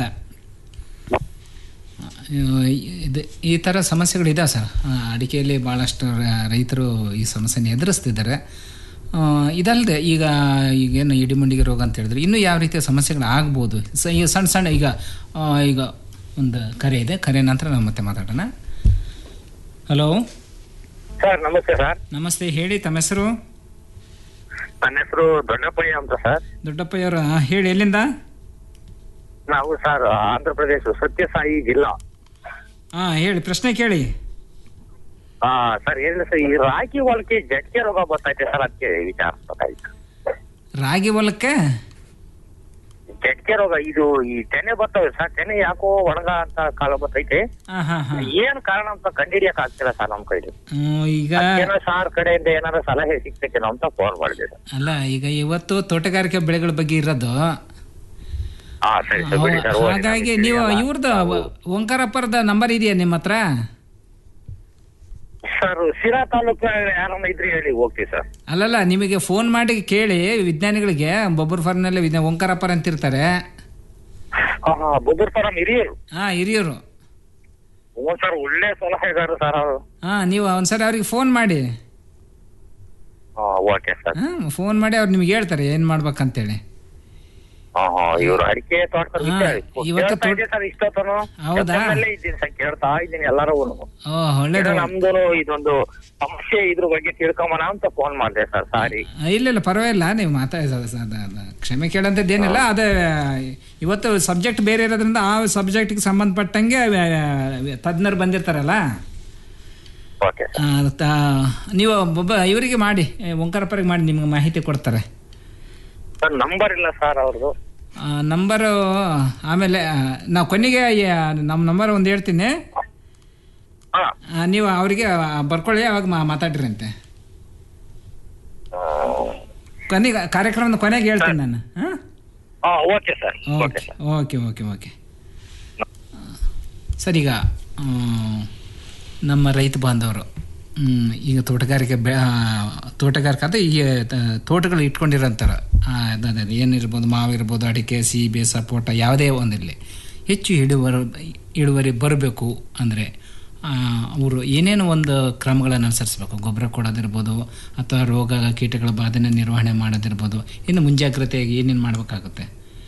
ಇದು ಈ ಥರ ಸಮಸ್ಯೆಗಳಿದೆ ಸರ್ ಆ, ಅಡಿಕೆಯಲ್ಲಿ ಭಾಳಷ್ಟು ರ- ರೈತರು ಈ ಸಮಸ್ಯೆನ ಎದುರಿಸ್ತಿದ್ದಾರೆ ಆ, ಇದಲ್ಲದೆ ಈಗ ಈಗೇನು ಇಡಿಮುಂಡಿಗೆ ರೋಗ ಅಂತ ಹೇಳಿದ್ರೆ ಇನ್ನೂ ಯಾವ ರೀತಿಯ ಸಮಸ್ಯೆಗಳು ಆಗ್ಬೋದು ಸ ಈ ಸಣ್ಣ ಸಣ್ಣ ಈಗ ಆ, ಈಗ ಒಂದು ಕರೆ ಇದೆ ಕರೆ ನಂತರ ನಾವು ಮತ್ತೆ ಮಾತಾಡೋಣ ಹಲೋ ಸರ್ ನಮಸ್ತೆ ಸರ್ ನಮಸ್ತೆ ಹೇಳಿ ತಮ್ಮ ಹೆಸರು ನನ್ನ ಹೆಸರು ದೊಡ್ಡಪ್ಪಯ್ಯ ಅಂತ ಸರ್ ದೊಡ್ಡಪ್ಪಯ್ಯವರು ಆ, ಹೇಳಿ ಎಲ್ಲಿಂದ ನಾವು ಸರ್ ಆಂಧ್ರ ಪ್ರದೇಶ ಸತ್ಯಸಾಯಿ ಜಿಲ್ಲಾ ಹಾಂ ಹೇಳಿ ಪ್ರಶ್ನೆ ಕೇಳಿ ಆ ಸರ್ ಏನಿಲ್ಲ ಸರ್ ಈ ರಾಗಿ ಹೊಲಕ್ಕೆ ಜಟ್ಕೆ ರೋಗ ಬರ್ತೈತೆ ಸರ್ ಅದಕ್ಕೆ ವಿಚಾರಿಸ್ಬೇಕಾಯ್ತು ರಾಗಿ ಹೊಲಕ್ಕೆ ಜಟ್ಕೆ ರೋಗ ಇದು ಈ ತೆನೆ ಬರ್ತವೆ ಸರ್ ತೆನೆ ಯಾಕೋ ಒಣಗ ಅಂತ ಕಾಲ ಬರ್ತೈತೆ ಹಾಂ ಹಾಂ ಹಾಂ ಏನ್ ಕಾರಣ ಅಂತ ಕಂಡಿಡಿಯಕ್ ಆಗ್ತಿಲ್ಲ ಸರ್ ನಮ್ ಕೈಲಿ ಈಗ ಏನೋ ಸಾರ್ ಕಡೆಯಿಂದ ಏನಾರ ಸಲಹೆ ಸಿಗ್ತೈತೇನೋ ಅಂತ ಫೋನ್ ಮಾಡಿದೆ ಸರ್ ಅಲ್ಲ ಈಗ ಇವತ್ತು ತೋಟಗಾರಿಕೆ ಬೆಳೆಗಳ ಬಗ್ಗೆ ಇರೋದು ಹಾ ಸರಿ ಸರ್ ಬಿಡಿ ಸರ್ ಹೋಗಿ ಹಾಗಾಗಿ ನೀವು ಇವ್ರದ್ದು ಓಂಕಾರಪ್ಪರದ ನಂಬರ್ ಇದೆಯಾ ನಿಮ್ಮ ಹತ್ರ ಸರ್ ಸಿರಾ ತಾಲೂಕು ಯಾರನ್ನ ಇದ್ರಿ ಹೇಳಿ ಹೋಗ್ತೀವಿ ಸರ್ ಅಲ್ಲಲ್ಲ ನಿಮಗೆ ಫೋನ್ ಮಾಡಿ ಕೇಳಿ ವಿಜ್ಞಾನಿಗಳಿಗೆ ಬೊಬ್ಬರ್ ಫಾರ್ಮ್ನಲ್ಲಿ ವಿಜ್ಞಾ ಓಂಕಾರಪ್ಪರ್ ಅಂತ ಇರ್ತಾರೆ ಹಾ ಹಾ ಬುದ್ಧರ್ ಫಾರಂ ಹಿರಿಯರು ಹಾ ಹಿರಿಯರು ಹ್ಞೂ ಸರ್ ಒಳ್ಳೆ ಸಲಹೆಗಾರ ಸರ್ ಅವರು ಹಾ ನೀವು ಒಂದ್ಸರಿ ಅವ್ರಿಗೆ ಫೋನ್ ಮಾಡಿ ಹಾ ಓಕೆ ಸರ್ ಹಾ ಫೋನ್ ಮಾಡಿ ಅವ್ರು ನಿಮ್ಗೆ ಹೇಳ್ತಾರೆ ಏನ್ ಮಾಡ್ಬೇಕಂತೇಳಿ ಹಾ ಹಾ ಇವ್ರು ಅಡಿಕೆ ತೋಟದ ವಿಚಾರ ಇವತ್ತು ಕೇಳ್ತಾ ಇದ್ದೆ ಸರ್ ಇಷ್ಟೊತ್ತನು ಹೌದಾ? ಎಫ್ಎಂ ಇದ್ದೀನಿ ಸರ್ ಕೇಳ್ತಾ ಇದ್ದೀನಿ ಎಲ್ಲರೂ ಓ ಒಳ್ಳೇದು ನಮ್ದು ಇದೊಂದು ಸಮಸ್ಯೆ ಇದ್ರ ಬಗ್ಗೆ ತಿಳ್ಕೊಂಬಣ ಅಂತ ಫೋನ್ ಮಾಡಿದೆ ಸರ್ ಸಾರಿ ಆ, ಇಲ್ಲ ಇಲ್ಲ ಪರವಾಗಿಲ್ಲ ನೀವು ಮಾತಾಡಿ ಸ- ಸ- ಅದ- ಅದ ಕ್ಷಮೆ ಕೇಳಂತದ್ದೇನಿಲ್ಲ ಅದೇ ಇವತ್ತು ಸಬ್ಜೆಕ್ಟ್ ಬೇರೆ ಇರೋದ್ರಿಂದ ಆ ಸಬ್ಜೆಕ್ಟ್ಗೆ ಸಂಬಂಧಪಟ್ಟಂಗೆ ಆ, ತಜ್ಞರು ಬಂದಿರ್ತಾರಲ್ಲ ಓಕೆ ಆ, ತ- ನೀವು ಒಬ್ಬ ಇವರಿಗೆ ಮಾಡಿ ಓಂಕಾರಪ್ಪರಿಗೆ ಮಾಡಿ ನಿಮ್ಗೆ ಮಾಹಿತಿ ಕೊಡ್ತಾರೆ ಸರ್ ನಂಬರ್ ಇಲ್ಲ ಸರ್ ಅವ್ರದ್ದು ನಂಬರು ಆಮೇಲೆ ಆ, ನಾವು ಕೊನೆಗೆ ಆ, ನಮ್ಮ ನಂಬರ್ ಒಂದು ಹೇಳ್ತೀನಿ ಆ, ನೀವು ಅವರಿಗೆ ಬರ್ಕೊಳ್ಳಿ ಅವಾಗ ಮಾ- ಮಾತಾಡ್ರಿ ಅಂತೆ ಕೊನೆಗೆ ಕಾರ್ಯಕ್ರಮದ ಕೊನೆಗೆ ಹೇಳ್ತೀನಿ ನಾನು ಹಾಂ ಹಾ okay sir okay okay okay okay okay sir ಈಗ ಆ, ನಮ್ಮ ರೈತ ಬಾಂಧವರು ಹ್ಮ್, ಈಗ ತೋಟಗಾರಿಕೆ ಬೆ ಆ, ತೋಟಗಾರಿಕೆ ಅಂದರೆ ಈ ತ- ತೋಟಗಳು ಇಟ್ಕೊಂಡಿರೋಂಥರ ಏನಿರ್ಬೋದು ಮಾವಿರ್ಬೋದು ಅಡಿಕೆ ಸೀಬೆ ಸಪೋಟ ಯಾವುದೇ ಒಂದಿರಲಿ ಹೆಚ್ಚು ಇಳುವರಿ ಇಳುವರಿ ಬರಬೇಕು ಅಂದರೆ ಅವರು ಏನೇನು ಒಂದು ಕ್ರಮಗಳನ್ನು ಅನುಸರಿಸಬೇಕು ಗೊಬ್ಬರ ಕೊಡೋದಿರ್ಬೋದು ಅಥವಾ ರೋಗ ಕೀಟಗಳ ಬಾಧೆನ ನಿರ್ವಹಣೆ ಮಾಡೋದಿರ್ಬೋದು ಇನ್ನು ಮುಂಜಾಗ್ರತೆಯಾಗಿ ಏನೇನು ಮಾಡಬೇಕಾಗುತ್ತೆ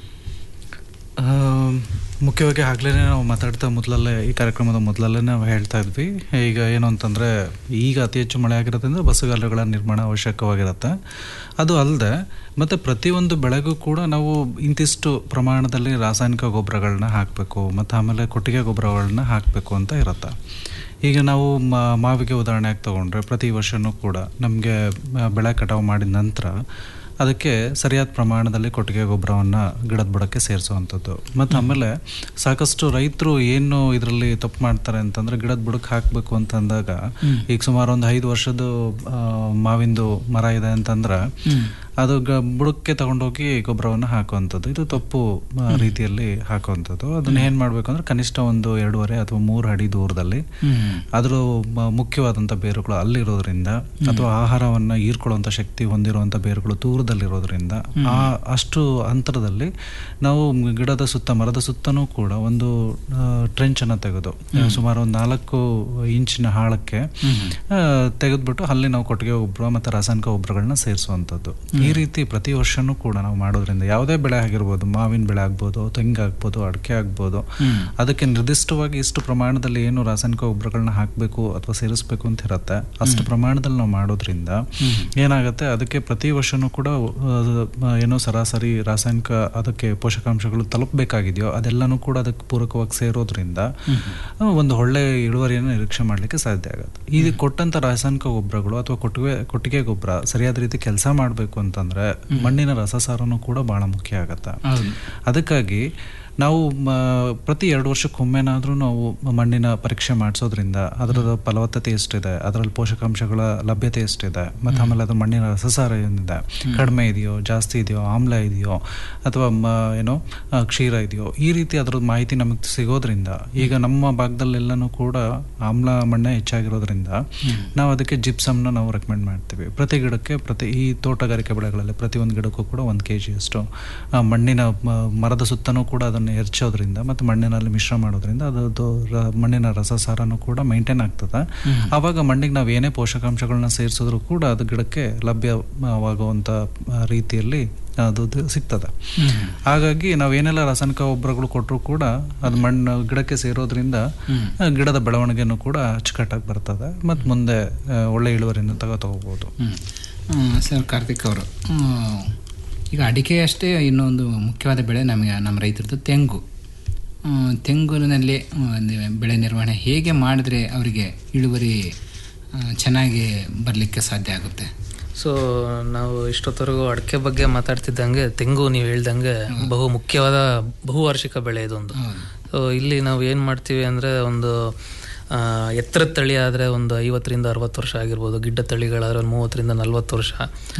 ಆ, ಮುಖ್ಯವಾಗಿ ಆಗ್ಲೇ ನಾವು ಮಾತಾಡ್ತಾ ಮೊದಲಲ್ಲೇ ಈ ಕಾರ್ಯಕ್ರಮದ ಮೊದಲಲ್ಲೇ ನಾವು ಹೇಳ್ತಾ ಇದ್ವಿ ಈಗ ಏನು ಅಂತಂದರೆ ಈಗ ಅತಿ ಹೆಚ್ಚು ಮಳೆ ಆಗಿರೋದ್ರಿಂದ ಬಸ್ಸುಗಾಲುಗಳ ನಿರ್ಮಾಣ ಅವಶ್ಯಕವಾಗಿರುತ್ತೆ ಅದು ಅಲ್ಲದೆ ಮತ್ತು ಪ್ರತಿಯೊಂದು ಬೆಳೆಗೂ ಕೂಡ ನಾವು ಇಂತಿಷ್ಟು ಪ್ರಮಾಣದಲ್ಲಿ ರಾಸಾಯನಿಕ ಗೊಬ್ಬರಗಳನ್ನ ಹಾಕಬೇಕು ಮತ್ತು ಆಮೇಲೆ ಕೊಟ್ಟಿಗೆ ಗೊಬ್ಬರಗಳನ್ನ ಹಾಕಬೇಕು ಅಂತ ಇರುತ್ತೆ ಈಗ ನಾವು ಮಾ- ಮಾವಿಗೆ ಉದಾಹರಣೆಯಾಗಿ ತೊಗೊಂಡ್ರೆ ಪ್ರತಿ ವರ್ಷವೂ ಕೂಡ ನಮಗೆ ಬೆಳೆ ಕಟಾವು ಮಾಡಿದ ನಂತರ ಅದಕ್ಕೆ ಸರಿಯಾದ ಪ್ರಮಾಣದಲ್ಲಿ ಕೊಟ್ಟಿಗೆ ಗೊಬ್ಬರವನ್ನು ಗಿಡದ ಬುಡಕ್ಕೆ ಸೇರಿಸುವಂಥದ್ದು ಮತ್ತು ಆಮೇಲೆ ಸಾಕಷ್ಟು ರೈತರು ಏನು ಇದರಲ್ಲಿ ತಪ್ಪು ಮಾಡ್ತಾರೆ ಅಂತಂದರೆ ಗಿಡದ ಬುಡಕ್ಕೆ ಹಾಕಬೇಕು ಅಂತಂದಾಗ ಈಗ ಸುಮಾರು ಒಂದು ಐದು ವರ್ಷದ ಆ, ಮಾವಿಂದು ಮರ ಇದೆ ಅಂತಂದ್ರೆ ಅದು ಗ ಬುಡಕ್ಕೆ ತಗೊಂಡೋಗಿ ಗೊಬ್ಬರವನ್ನು ಹಾಕುವಂಥದ್ದು ಇದು ತಪ್ಪು ಆ, ರೀತಿಯಲ್ಲಿ ಹಾಕುವಂಥದ್ದು ಅದನ್ನ ಏನು ಮಾಡಬೇಕು ಅಂದ್ರೆ ಕನಿಷ್ಠ ಒಂದು ಎರಡೂವರೆ ಅಥವಾ ಮೂರು ಅಡಿ ದೂರದಲ್ಲಿ ಅದರ ಮ- ಮುಖ್ಯವಾದಂಥ ಬೇರುಗಳು ಅಲ್ಲಿರೋದ್ರಿಂದ ಅಥವಾ ಆಹಾರವನ್ನು ಹೀರ್ಕೊಳ್ಳುವಂಥ ಶಕ್ತಿ ಹೊಂದಿರುವಂಥ ಬೇರುಗಳು ದೂರದಲ್ಲಿರೋದ್ರಿಂದ ಆ ಅಷ್ಟು ಅಂತರದಲ್ಲಿ ನಾವು ಗಿಡದ ಸುತ್ತ ಮರದ ಸುತ್ತನೂ ಕೂಡ ಒಂದು ಟ್ರೆಂಚನ್ನು ತೆಗೆದು ಆ, ಸುಮಾರು ಒಂದು ನಾಲ್ಕು ಇಂಚಿನ ಆಳಕ್ಕೆ ಆ, ತೆಗೆದ್ಬಿಟ್ಟು ಅಲ್ಲಿ ನಾವು ಕೊಟ್ಟಿಗೆ ಗೊಬ್ಬರ ಮತ್ತು ರಾಸಾಯನಿಕ ಗೊಬ್ಬರಗಳನ್ನ ಸೇರಿಸುವಂಥದ್ದು ಈ ರೀತಿ ಪ್ರತಿ ವರ್ಷನೂ ಕೂಡ ನಾವು ಮಾಡೋದ್ರಿಂದ ಯಾವುದೇ ಬೆಳೆ ಆಗಿರ್ಬೋದು ಮಾವಿನ ಬೆಳೆ ಆಗ್ಬೋದು ತೆಂಗು ಆಗ್ಬೋದು ಅಡಿಕೆ ಆಗ್ಬೋದು ಅದಕ್ಕೆ ನಿರ್ದಿಷ್ಟವಾಗಿ ಇಷ್ಟು ಪ್ರಮಾಣದಲ್ಲಿ ಏನು ರಾಸಾಯನಿಕ ಗೊಬ್ಬರಗಳನ್ನ ಹಾಕಬೇಕು ಅಥವಾ ಸೇರಿಸ್ಬೇಕು ಅಂತ ಇರುತ್ತೆ ಅಷ್ಟು ಪ್ರಮಾಣದಲ್ಲಿ ನಾವು ಮಾಡೋದ್ರಿಂದ ಏನಾಗುತ್ತೆ ಅದಕ್ಕೆ ಪ್ರತಿ ವರ್ಷನೂ ಕೂಡ ಆ, ಏನೋ ಸರಾಸರಿ ರಾಸಾಯನಿಕ ಅದಕ್ಕೆ ಪೋಷಕಾಂಶಗಳು ತಲುಪಬೇಕಾಗಿದೆಯೋ ಅದೆಲ್ಲನೂ ಕೂಡ ಅದಕ್ಕೆ ಪೂರಕವಾಗಿ ಸೇರೋದ್ರಿಂದ ಆ, ಒಂದು ಒಳ್ಳೆ ಇಳುವರಿಯನ್ನು ನಿರೀಕ್ಷೆ ಮಾಡಲಿಕ್ಕೆ ಸಾಧ್ಯ ಆಗುತ್ತೆ ಈ ಕೊಟ್ಟಂತ ರಾಸಾಯನಿಕ ಗೊಬ್ಬರಗಳು ಅಥವಾ ಕೊಟ್ಟಿಗೆ ಕೊಟ್ಟಿಗೆ ಗೊಬ್ಬರ ಸರಿಯಾದ ರೀತಿ ಕೆಲಸ ಮಾಡಬೇಕು ಅಂತಂದ್ರೆ ಮಣ್ಣಿನ ರಸಸಾರನೂ ಕೂಡ ಬಹಳ ಮುಖ್ಯ ಆಗತ್ತೆ ಹೌದು. ಅದಕ್ಕಾಗಿ ನಾವು ಮ- ಪ್ರತಿ ಎರಡು ವರ್ಷಕ್ಕೊಮ್ಮೆನಾದರೂ ನಾವು ಮಣ್ಣಿನ ಪರೀಕ್ಷೆ ಮಾಡಿಸೋದ್ರಿಂದ ಅದರ ಫಲವತ್ತತೆ ಎಷ್ಟಿದೆ ಅದರಲ್ಲಿ ಪೋಷಕಾಂಶಗಳ ಲಭ್ಯತೆ ಎಷ್ಟಿದೆ ಮತ್ತು ಆಮೇಲೆ ಅದ್ರ ಮಣ್ಣಿನ ರಸಸಾರ ಏನಿದೆ ಕಡಿಮೆ ಇದೆಯೋ ಜಾಸ್ತಿ ಇದೆಯೋ ಆಮ್ಲ ಇದೆಯೋ ಅಥವಾ ಮ ಏನೋ ಆ, ಕ್ಷೀರ ಇದೆಯೋ ಈ ರೀತಿ ಅದ್ರ ಮಾಹಿತಿ ನಮಗೆ ಸಿಗೋದ್ರಿಂದ ಈಗ ನಮ್ಮ ಭಾಗದಲ್ಲೆಲ್ಲನೂ ಕೂಡ ಆಮ್ಲ ಮಣ್ಣೆ ಹೆಚ್ಚಾಗಿರೋದ್ರಿಂದ ನಾವು ಅದಕ್ಕೆ ಜಿಪ್ಸಮ್ನ ನಾವು ರೆಕಮೆಂಡ್ ಮಾಡ್ತೀವಿ ಪ್ರತಿ ಗಿಡಕ್ಕೆ ಪ್ರತಿ ಈ ತೋಟಗಾರಿಕೆ ಬೆಳೆಗಳಲ್ಲಿ ಪ್ರತಿ ಒಂದು ಗಿಡಕ್ಕೂ ಕೂಡ ಒಂದು ಕೆ ಜಿಯಷ್ಟು ಆ, ಮಣ್ಣಿನ ಮ- ಮರದ ಸುತ್ತನೂ ಕೂಡ ಅದನ್ನು ಎರಚೋದ್ರಿಂದ ಮತ್ತು ಮಣ್ಣಿನಲ್ಲಿ ಮಿಶ್ರ ಮಾಡೋದ್ರಿಂದ ಅದು ಮಣ್ಣಿನ ರಸಸಾರನೂ ಕೂಡ ಮೇಂಟೈನ್ ಆಗ್ತದೆ ಆವಾಗ ಮಣ್ಣಿಗೆ ನಾವು ಏನೇ ಪೋಷಕಾಂಶಗಳನ್ನ ಸೇರಿಸಿದ್ರು ಕೂಡ ಅದು ಗಿಡಕ್ಕೆ ಲಭ್ಯವಾಗುವಂಥ ಆ, ರೀತಿಯಲ್ಲಿ ಅದು ದ- ಸಿಗ್ತದೆ ಹಾಗಾಗಿ ನಾವು ಏನೆಲ್ಲ ರಾಸಾಯನಿಕ ಗೊಬ್ಬರಗಳು ಕೊಟ್ಟರು ಕೂಡ ಅದು ಮಣ್ಣು ಗಿಡಕ್ಕೆ ಸೇರೋದ್ರಿಂದ ಆ, ಗಿಡದ ಬೆಳವಣಿಗೆನೂ ಕೂಡ ಅಚ್ಚುಕಟ್ಟಾಗಿ ಬರ್ತದೆ ಮತ್ತು ಮುಂದೆ ಆ, ಒಳ್ಳೆ ಇಳುವರಿಯನ್ನು ತಗೋ ತಗೋಬೋದು ಹ್ಮ್, ಸರ್ ಕಾರ್ತಿಕ್ ಅವರು ಹ್ಮ್, ಈಗ ಅಡಿಕೆ ಅಷ್ಟೇ ಇನ್ನೊಂದು ಮುಖ್ಯವಾದ ಬೆಳೆ ನಮಗೆ ನಮ್ಮ ರೈತರದ್ದು ತೆಂಗು ಹ್ಮ್, ತೆಂಗಿನಲ್ಲಿ ಹ್ಮ್, ಒಂದು ಬೆಳೆ ನಿರ್ವಹಣೆ ಹೇಗೆ ಮಾಡಿದ್ರೆ ಅವರಿಗೆ ಇಳುವರಿ ಆ, ಚೆನ್ನಾಗಿ ಬರಲಿಕ್ಕೆ ಸಾಧ್ಯ ಆಗುತ್ತೆ ಸೊ ನಾವು ಇಷ್ಟೊತ್ತವರೆಗೂ ಅಡಿಕೆ ಬಗ್ಗೆ ಮಾತಾಡ್ತಿದ್ದಂಗೆ ತೆಂಗು ನೀವು ಹೇಳ್ದಂಗೆ ಬಹು ಮುಖ್ಯವಾದ ಬಹುವಾರ್ಷಿಕ ಬೆಳೆ ಇದೊಂದು ಸೊ ಇಲ್ಲಿ ನಾವು ಏನು ಮಾಡ್ತೀವಿ ಅಂದರೆ ಒಂದು ಆ, ಎತ್ತರದ ತಳಿ ಆದರೆ ಒಂದು ಐವತ್ತರಿಂದ ಅರವತ್ತು ವರ್ಷ ಆಗಿರ್ಬೋದು ಗಿಡ್ಡ ತಳಿಗಳಾದ್ರೆ ಒಂದು ಮೂವತ್ತರಿಂದ ನಲ್ವತ್ತು ವರ್ಷ